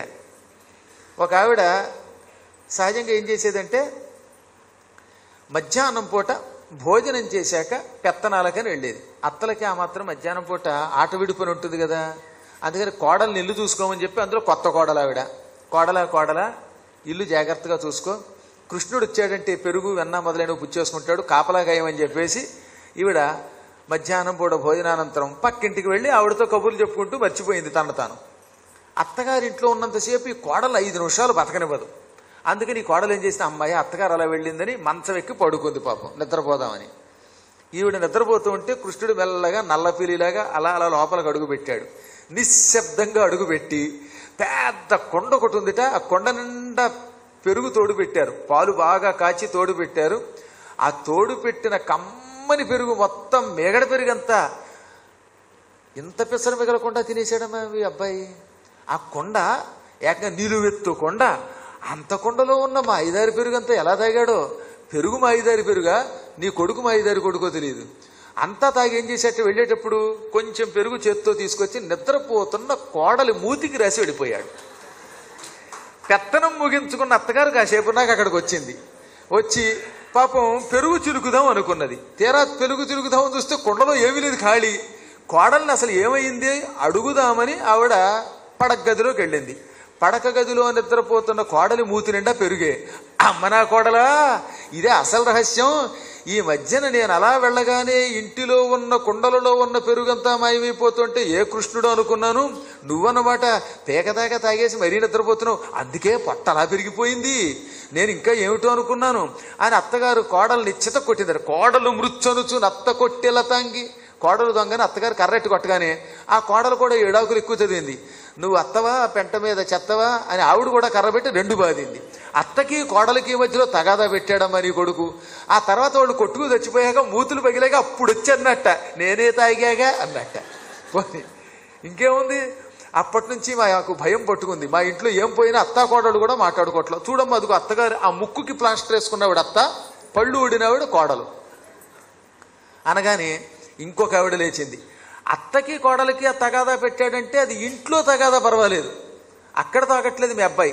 ఒక ఆవిడ సహజంగా ఏం చేసేదంటే మధ్యాహ్నం పూట భోజనం చేశాక పెత్తనాలకని వెళ్ళేది అత్తలకి ఆ మాత్రం మధ్యాహ్నం పూట ఆట విడిపోయి ఉంటుంది కదా అందుకని కోడల్ని ఇల్లు చూసుకోమని చెప్పి అందులో కొత్త కోడలు ఆవిడ కోడల కోడల ఇల్లు జాగ్రత్తగా చూసుకో కృష్ణుడు వచ్చాడంటే పెరుగు వెన్న మొదలైనవి పుచ్చేసుకుంటాడు కాపలా గాయమని చెప్పేసి ఈవిడ మధ్యాహ్నం పూట భోజనానంతరం పక్కింటికి వెళ్ళి ఆవిడతో కబుర్లు చెప్పుకుంటూ మర్చిపోయింది తన తాను అత్తగారింట్లో ఉన్నంతసేపు ఈ కోడలు ఐదు నిమిషాలు బతకనివ్వదు అందుకని ఈ కోడలు ఏం చేసిన అమ్మాయి అత్తగారు అలా వెళ్ళిందని మంచం ఎక్కి పడుకుంది పాపం నిద్రపోదామని ఈవిడ నిద్రపోతూ ఉంటే కృష్ణుడు మెల్లగా నల్లపీలిలాగా అలా అలా లోపలికి అడుగు పెట్టాడు నిశ్శబ్దంగా అడుగు పెట్టి పెద్ద కొండ ఒకటి ఉందిట ఆ కొండ నిండా పెరుగు తోడు పెట్టారు పాలు బాగా కాచి తోడు పెట్టారు ఆ తోడు పెట్టిన కమ్మని పెరుగు మొత్తం మేగడ పెరుగంతా ఇంత పెసర మిగలకుండా తినేసాడమ్మా మీ అబ్బాయి ఆ కొండ ఏకంగా నిలువెత్తు కొండ అంత కొండలో ఉన్న మా ఐదారి పెరుగు అంతా ఎలా తాగాడో పెరుగు మా ఐదారి పెరుగా నీ కొడుకు మా ఐదారి కొడుకో తెలియదు అంతా తాగి ఏం చేసేట్టు వెళ్ళేటప్పుడు కొంచెం పెరుగు చేత్తో తీసుకొచ్చి నిద్రపోతున్న కోడలి మూతికి రాసి వెళ్ళిపోయాడు పెత్తనం ముగించుకున్న అత్తగారు కాసేపు నాకు అక్కడికి వచ్చింది వచ్చి పాపం పెరుగు చిలుకుదాం అనుకున్నది తీరా పెరుగు చిలుకుదామని చూస్తే కొండలో ఏమీ లేదు ఖాళీ కోడల్ని అసలు ఏమైంది అడుగుదామని ఆవిడ పడక గదిలోకి వెళ్ళింది పడక గదిలో నిద్రపోతున్న కోడలి మూతి నిండా పెరుగే అమ్మ నా కోడలా ఇదే అసలు రహస్యం ఈ మధ్యన నేను అలా వెళ్ళగానే ఇంటిలో ఉన్న కుండలలో ఉన్న పెరుగంతా మాయమైపోతుంటే ఏ కృష్ణుడు అనుకున్నాను నువ్వన్నమాట పేకదాకా తాగేసి మరీ నిద్రపోతున్నావు అందుకే పొట్ట అలా పెరిగిపోయింది నేను ఇంకా ఏమిటో అనుకున్నాను అని అత్తగారు కోడలు నిశ్చిత కొట్టిందరు కోడలు మృత్యనుచు నత్త కొట్టెల తాంగి కోడలు దొంగని అత్తగారు కర్రెట్టి కొట్టగానే ఆ కోడలు కూడా ఏడాకులు ఎక్కువ చదివింది నువ్వు అత్తవా పెంట మీద చెత్తవా అని ఆవిడ కూడా కర్రబెట్టి రెండు బాధింది అత్తకి కోడలికి మధ్యలో తగాదా పెట్టాడమ్మా నీ కొడుకు ఆ తర్వాత వాళ్ళు కొట్టుకు చచ్చిపోయాక మూతులు పగిలాక అప్పుడు వచ్చన్నట్ట నేనే తాగాగా అన్నట్ట పోనీ ఇంకేముంది అప్పటి నుంచి మాకు భయం పట్టుకుంది మా ఇంట్లో ఏం పోయినా అత్తా కోడలు కూడా మాట్లాడుకోవట్లేదు చూడమ్మా అదిగో అత్తగారు ఆ ముక్కుకి ప్లాస్టర్ వేసుకున్నవాడు అత్త పళ్ళు ఊడినవాడు కోడలు అనగానే ఇంకొక ఆవిడ లేచింది అత్తకి కోడలికి ఆ తగాదా పెట్టాడంటే అది ఇంట్లో తగాదా పర్వాలేదు అక్కడ తాగట్లేదు మీ అబ్బాయి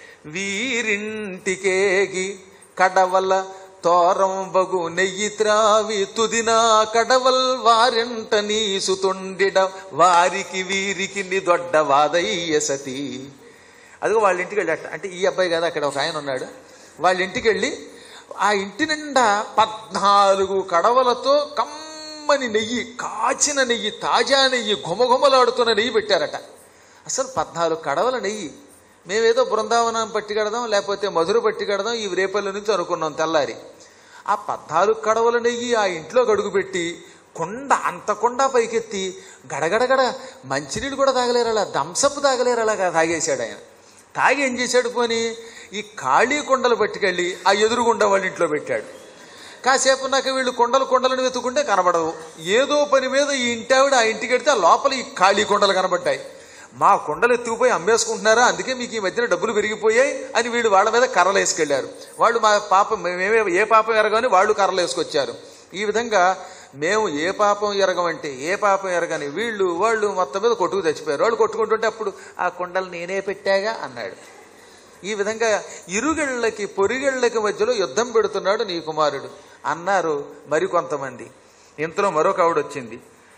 వీరింటికేగి కడవల తోరంబగు నెయ్యి త్రావి తుదినా కడవల్ వారింట నీసుతుండిడ వారికి వీరికి ని దొడ్డ వాదయ్య సతీ అదిగో వాళ్ళ ఇంటికి వెళ్ళట అంటే ఈ అబ్బాయి కదా అక్కడ ఒక ఆయన ఉన్నాడు వాళ్ళ ఇంటికి వెళ్ళి ఆ ఇంటి నిండా పద్నాలుగు కడవలతో కమ్మని నెయ్యి కాచిన నెయ్యి తాజా నెయ్యి ఘుమఘుమలాడుతున్న నెయ్యి పెట్టారట అసలు పద్నాలుగు కడవల నెయ్యి మేమేదో బృందావనం పట్టి కడదాం లేకపోతే మధుర పట్టి కడదాం ఈ రేపల్లి నుంచి అనుకున్నాం తెల్లారి ఆ పద్నాలుగు కడవల నెయ్యి ఆ ఇంట్లో గడుగుపెట్టి కొండ అంత కొండ పైకెత్తి గడగడగడ మంచినీళ్ళు కూడా తాగలేరు అలా దంసపు తాగలేరు అలాగా తాగేశాడు ఆయన తాగి ఏం చేశాడు పోని ఈ ఖాళీ కొండలు పట్టుకెళ్ళి ఆ ఎదురుగుండా వాళ్ళ ఇంట్లో పెట్టాడు కాసేపు నాకు వీళ్ళు కొండలు కొండలను వెతుకుంటే కనబడవు ఏదో పని మీద ఈ ఇంటి ఆవిడ ఆ ఇంటికి వెడితే ఆ లోపల ఈ ఖాళీ కొండలు కనబడ్డాయి మా కొండలు ఎత్తుకుపోయి అమ్మేసుకుంటున్నారా అందుకే మీకు ఈ మధ్యన డబ్బులు పెరిగిపోయాయి అని వీళ్ళు వాళ్ళ మీద కర్రలు వేసుకెళ్లారు వాళ్ళు మా పాపం మేమే ఏ పాపం ఎరగని వాళ్ళు కర్రలు వేసుకొచ్చారు ఈ విధంగా మేము ఏ పాపం ఎరగమంటే ఏ పాపం ఎరగని వీళ్ళు వాళ్ళు మొత్తం మీద కొట్టుకు తెచ్చిపోయారు వాళ్ళు కొట్టుకుంటుంటే అప్పుడు ఆ కొండలు నేనే పెట్టాగా అన్నాడు ఈ విధంగా ఇరుగళ్ళకి పొరిగళ్ళకి మధ్యలో యుద్ధం పెడుతున్నాడు నీ కుమారుడు అన్నారు మరికొంతమంది ఇంతలో మరొక ఆవిడ వచ్చింది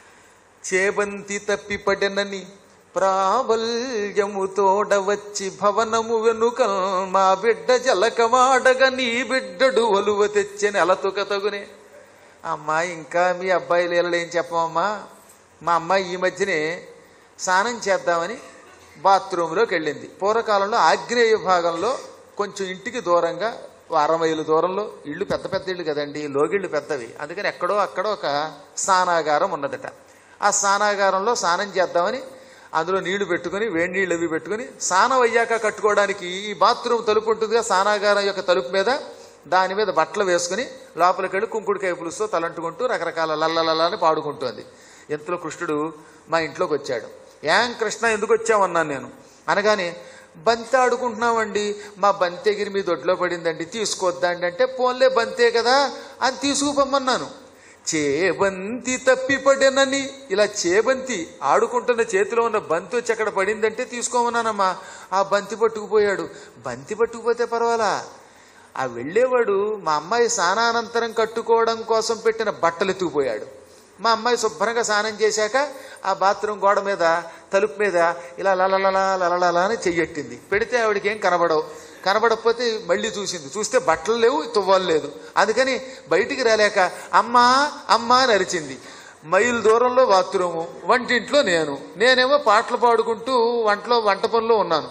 చేబంతి తప్పిపడెనని ప్రాబల్యముతోడ వచ్చి భవనము వెనుక మా బిడ్డ జలకమాడగ నీ బిడ్డడు ఒలువ తెచ్చని అలతుక తగునే అమ్మా ఇంకా మీ అబ్బాయి లీలలు ఏం చెప్పమమ్మా మా అమ్మాయి ఈ మధ్యనే స్నానం చేద్దామని బాత్రూంలోకి వెళ్ళింది పూర్వకాలంలో ఆగ్నేయ భాగంలో కొంచెం ఇంటికి దూరంగా ఓ అర మైలు దూరంలో ఇళ్ళు పెద్ద పెద్ద ఇళ్ళు కదండి లోగిళ్ళు పెద్దవి అందుకని ఎక్కడో అక్కడ ఒక స్నానాగారం ఉన్నదట ఆ స్నానాగారంలో స్నానం చేద్దామని అందులో నీళ్లు పెట్టుకుని వేడి నీళ్ళు అవి పెట్టుకుని స్నానం అయ్యాక కట్టుకోవడానికి ఈ బాత్రూమ్ తలుపు ఉంటుందిగా స్నానాగారం యొక్క తలుపు మీద దాని మీద బట్టలు వేసుకుని లోపలికి వెళ్ళి కుంకుడికాయ పులుసుతో తలంటుకుంటూ రకరకాల లల్లలలని పాడుకుంటుంది ఇంతలో కృష్ణుడు మా ఇంట్లోకి వచ్చాడు ఏం కృష్ణ ఎందుకు వచ్చామన్నాను నేను అనగానే బంతి ఆడుకుంటున్నామండి మా బంతి ఎగిరి మీ దొడ్లో పడిందండి తీసుకొద్దండి అంటే పోన్లే బంతే కదా అని తీసుకుపోమన్నాను చేబంతి తప్పిపడెనని ఇలా చేబంతి ఆడుకుంటున్న చేతిలో ఉన్న బంతి వచ్చి అక్కడ పడిందంటే తీసుకోమన్నానమ్మా ఆ బంతి పట్టుకుపోయాడు బంతి పట్టుకుపోతే పర్వాలా ఆ వెళ్ళేవాడు మా అమ్మాయి స్నానానంతరం కట్టుకోవడం కోసం పెట్టిన బట్టలు ఎత్తుకుపోయాడు మా అమ్మాయి శుభ్రంగా స్నానం చేశాక ఆ బాత్రూమ్ గోడ మీద తలుపు మీద ఇలా లలలలా లలలలా అని చెయ్యట్టింది పెడితే ఆవిడకి ఏం కనబడవు కనబడకపోతే మళ్ళీ చూసింది చూస్తే బట్టలు లేవు తువ్వాలు లేదు అందుకని బయటికి రాలేక అమ్మా అమ్మా అని అరిచింది మైలు దూరంలో బాత్రూము వంటింట్లో నేను నేనేమో పాటలు పాడుకుంటూ వంటలో వంట పనిలో ఉన్నాను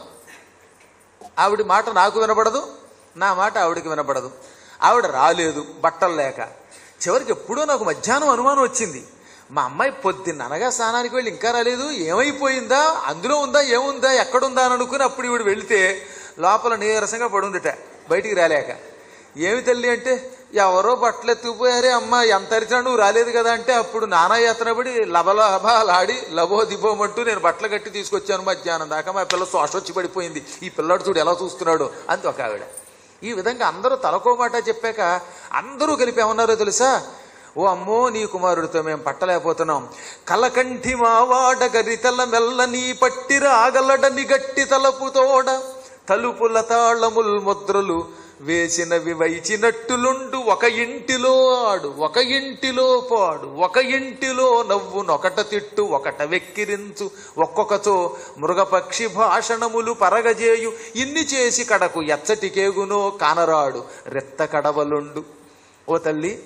ఆవిడ మాట నాకు వినపడదు నా మాట ఆవిడకి వినపడదు ఆవిడ రాలేదు బట్టలు లేక చివరికి ఎప్పుడో నాకు మధ్యాహ్నం అనుమానం వచ్చింది మా అమ్మాయి పొద్దున్న అనగా స్నానానికి వెళ్ళి ఇంకా రాలేదు ఏమైపోయిందా అందులో ఉందా ఏముందా ఎక్కడుందా అని అనుకుని అప్పుడు ఈవిడ వెళితే లోపల నీరసంగా పడుందిట బయటికి రాలేక ఏమి తల్లి అంటే ఎవరో బట్టలు ఎత్తుకుపోయారే అమ్మ ఎంత అరిచినా నువ్వు రాలేదు కదా అంటే అప్పుడు నానా యాతనబడి లబలబాలాడి లబో దిబోమంటూ నేను బట్టలు కట్టి తీసుకొచ్చాను మధ్యాహ్నం దాకా మా పిల్ల శోష వచ్చి పడిపోయింది ఈ పిల్లడు చూడు ఎలా చూస్తున్నాడు అంతే ఒక ఆవిడ ఈ విధంగా అందరూ తలకో మాట చెప్పాక అందరూ కలిపి ఏమన్నారో తెలుసా ఓ అమ్మో నీ కుమారుడితో మేము పట్టలేకపోతున్నాం కలకంఠి మావాడ గరితల మెల్లని పట్టిర ఆగలడని గట్టి తలపుతోడ తలుపుల తాళముల్ ముద్రలు వేసినవి వైచినట్టులుండు ఒక ఇంటిలో ఆడు ఒక ఇంటిలో పాడు ఒక ఇంటిలో నవ్వు నొకట తిట్టు ఒకట వెక్కిరించు ఒక్కొక్కతో మృగపక్షి భాషణములు పరగజేయు ఇన్ని చేసి కడకు ఎచ్చటికేగునో కానరాడు రెత్త కడవలుండు ఓ తల్లి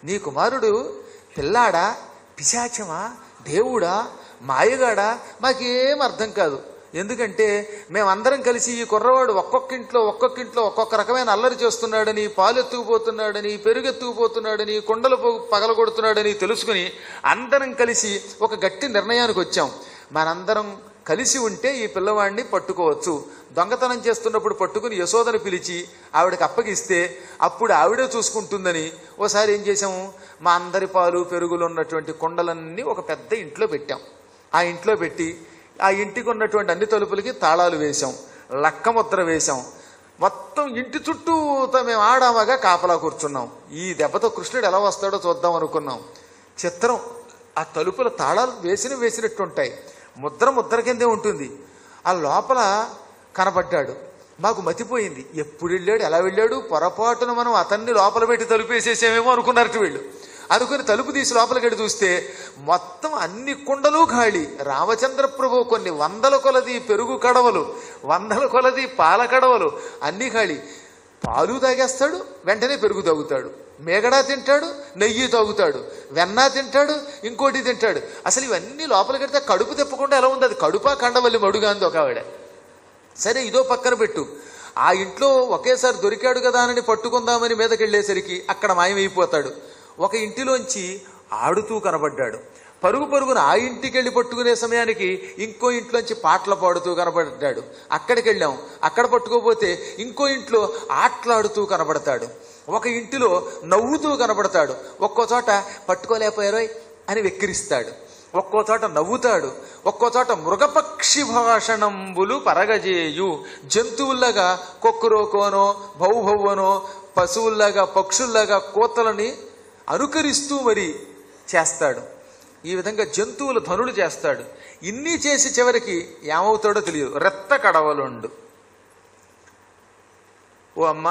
నీ కుమారుడు పిల్లాడా పిశాచమా దేవుడా మాయగాడా మాకేం అర్థం కాదు ఎందుకంటే మేమందరం కలిసి ఈ కుర్రవాడు ఒక్కొక్క ఇంట్లో ఒక్కొక్క ఇంట్లో ఒక్కొక్క రకమైన అల్లరి చేస్తున్నాడని పాలు ఎత్తుకుపోతున్నాడని పెరుగు ఎత్తుకుపోతున్నాడని కుండలు పో- పగలగొడుతున్నాడని తెలుసుకుని అందరం కలిసి ఒక గట్టి నిర్ణయానికి వచ్చాం మనందరం కలిసి ఉంటే ఈ పిల్లవాడిని పట్టుకోవచ్చు దొంగతనం చేస్తున్నప్పుడు పట్టుకుని యశోదను పిలిచి ఆవిడకి అప్పగిస్తే అప్పుడు ఆవిడే చూసుకుంటుందని ఓసారి ఏం చేసాము మా అందరి పాలు పెరుగులు ఉన్నటువంటి కుండలన్నీ ఒక పెద్ద ఇంట్లో పెట్టాం ఆ ఇంట్లో పెట్టి ఆ ఇంటికి ఉన్నటువంటి అన్ని తలుపులకి తాళాలు వేశాం లక్క ముద్ర వేశాం మొత్తం ఇంటి చుట్టూ మేము ఆడామగా కాపలా కూర్చున్నాం ఈ దెబ్బతో కృష్ణుడు ఎలా వస్తాడో చూద్దాం అనుకున్నాం చిత్రం ఆ తలుపుల తాళాలు వేసిన వేసినట్టు ఉంటాయి ముద్ర ముద్ర కిందే ఉంటుంది ఆ లోపల కనబడ్డాడు మాకు మతిపోయింది ఎప్పుడు వెళ్ళాడు ఎలా వెళ్ళాడు పొరపాటున మనం అతన్ని లోపల పెట్టి తలుపేసేసేమేమో అనుకున్నారు వీళ్ళు అనుకుని తలుపు తీసి లోపలికి వెళ్ళి చూస్తే మొత్తం అన్ని కుండలు ఖాళీ రామచంద్ర ప్రభు కొన్ని వందల కొలది పెరుగు కడవలు వందల కొలది పాల కడవలు అన్ని ఖాళీ పాలు తాగేస్తాడు వెంటనే పెరుగు తాగుతాడు మేగడా తింటాడు నెయ్యి తాగుతాడు వెన్న తింటాడు ఇంకోటి తింటాడు అసలు ఇవన్నీ లోపలికి వెళ్తే కడుపు తిప్పకుండా ఎలా ఉంది అది కడుపా కండవల్లి మడుగా అంది ఒక ఆవిడ సరే ఇదో పక్కన పెట్టు ఆ ఇంట్లో ఒకేసారి దొరికాడు కదా అని పట్టుకుందామని మీదకి వెళ్ళేసరికి అక్కడ మాయమైపోతాడు ఒక ఇంటిలోంచి ఆడుతూ కనబడ్డాడు పరుగు పరుగున ఆ ఇంటికి వెళ్ళి పట్టుకునే సమయానికి ఇంకో ఇంట్లోంచి పాటలు పాడుతూ కనబడ్డాడు అక్కడికి వెళ్ళాం అక్కడ పట్టుకోపోతే ఇంకో ఇంట్లో ఆటలాడుతూ కనబడతాడు ఒక ఇంటిలో నవ్వుతూ కనబడతాడు ఒక్కో చోట పట్టుకోలేకపోయారోయ్ అని వెక్కిరిస్తాడు ఒక్కో చోట నవ్వుతాడు ఒక్కో చోట మృగపక్షి భాషణంబులు పరగజేయు జంతువుల్లాగా కొక్కురోకోనో భౌభవ్వనో పశువుల్లాగా పక్షుల్లాగా కోతలని అనుకరిస్తూ మరి చేస్తాడు ఈ విధంగా జంతువుల ధనులు చేస్తాడు ఇన్ని చేసి చివరికి ఏమవుతాడో తెలియదు రెత్త కడవలుండు ఓ అమ్మ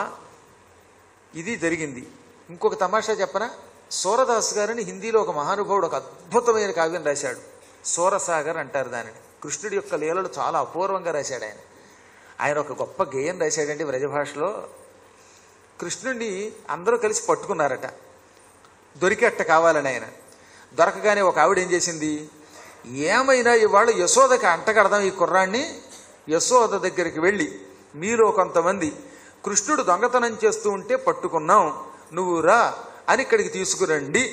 ఇది జరిగింది ఇంకొక తమాషా చెప్పనా సూరదాస్ గారిని హిందీలో ఒక మహానుభావుడు ఒక అద్భుతమైన కావ్యం రాశాడు సూరసాగర్ అంటారు దానిని కృష్ణుడి యొక్క లీలలు చాలా అపూర్వంగా రాశాడు ఆయన ఆయన ఒక గొప్ప గేయం రాశాడండి వ్రజభాషలో కృష్ణుడిని అందరూ కలిసి పట్టుకున్నారట దొరికేట్ట కావాలని ఆయన దొరకగానే ఒక ఆవిడ ఏం చేసింది ఏమైనా ఇవాళ యశోదకి అంటగడదాం ఈ కుర్రాన్ని యశోద దగ్గరికి వెళ్ళి మీలో కొంతమంది కృష్ణుడు దొంగతనం చేస్తూ ఉంటే పట్టుకున్నాం నువ్వు రా అని ఇక్కడికి తీసుకురండి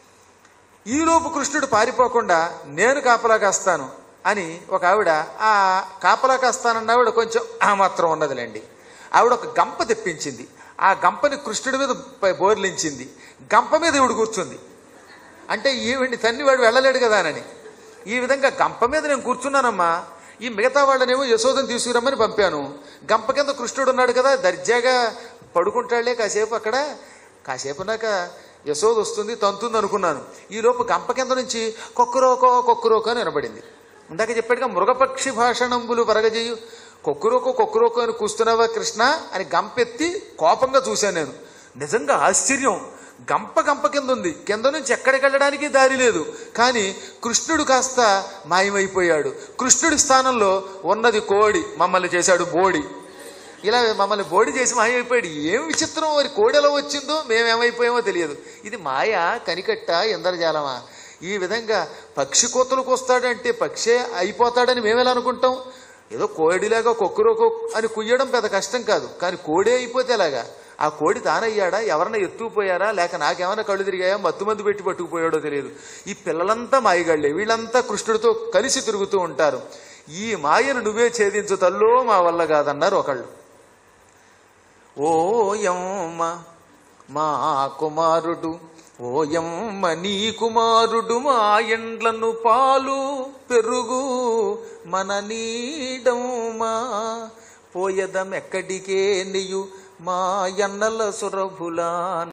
ఈలోపు కృష్ణుడు పారిపోకుండా నేను కాపలా కాస్తాను అని ఒక ఆవిడ ఆ కాపలా కాస్తానన్న ఆవిడ కొంచెం ఆ మాత్రం ఉన్నదిలేండి ఆవిడ ఒక గంప తెప్పించింది ఆ గంపని కృష్ణుడి మీద పై బోర్లించింది గంప మీద ఈవిడ కూర్చుంది అంటే ఈవిడ్ని తన్ని వాడు వెళ్ళలేడు కదా అని ఈ విధంగా గంప మీద నేను కూర్చున్నానమ్మా ఈ మిగతా వాళ్ళనేమో యశోదని తీసుకురమ్మని పంపాను గంప కింద కృష్ణుడు ఉన్నాడు కదా దర్జాగా పడుకుంటాడులే కాసేపు అక్కడ కాసేపు నాక యశోద వస్తుంది తంతుంది అనుకున్నాను ఈ లోపు గంప కింద నుంచి కొక్కురోకో కొక్కురోకో అని వినబడింది ఇందాక చెప్పాడుగా మృగపక్షి భాషణంబులు పరగజేయు కొక్కురోకో కొక్కురోకో అని కూస్తున్నావా కృష్ణ అని గంపెత్తి కోపంగా చూశాను నేను నిజంగా ఆశ్చర్యం గంప గంప కింద ఉంది కింద నుంచి ఎక్కడికి వెళ్ళడానికి దారి లేదు కానీ కృష్ణుడు కాస్త మాయమైపోయాడు కృష్ణుడి స్థానంలో ఉన్నది కోడి మమ్మల్ని చేశాడు బోడి ఇలా మమ్మల్ని బోడి చేసి మాయమైపోయాడు ఏం విచిత్రం మరి కోడి ఎలా వచ్చిందో మేమేమైపోయామో తెలియదు ఇది మాయ కనికట్ట ఇంద్రజాలమా ఈ విధంగా పక్షి కోతలకు వస్తాడంటే పక్షే అయిపోతాడని మేమెలా అనుకుంటాం ఏదో కోడిలాగా కొక్కురోకో అని కుయ్యడం పెద్ద కష్టం కాదు కానీ కోడే అయిపోతే ఎలాగా ఆ కోడి తానయ్యాడా ఎవరన్నా ఎత్తుకుపోయారా లేక నాకేమైనా కళ్ళు తిరిగాయా మత్తుమంది పెట్టి పట్టుకుపోయాడో తెలియదు ఈ పిల్లలంతా మాయగాళ్లే వీళ్ళంతా కృష్ణుడితో కలిసి తిరుగుతూ ఉంటారు ఈ మాయను నువ్వే ఛేదించు తల్లో మా వల్ల కాదన్నారు ఒకళ్ళు ఓయమ్మ మా కుమారుడు ఓయమ్మ నీ కుమారుడు మా ఎండ్లను పాలు పెరుగు మన నీడమ్మా పోయదం ఎక్కడికే నీయు మా ఎన్నల సురభులా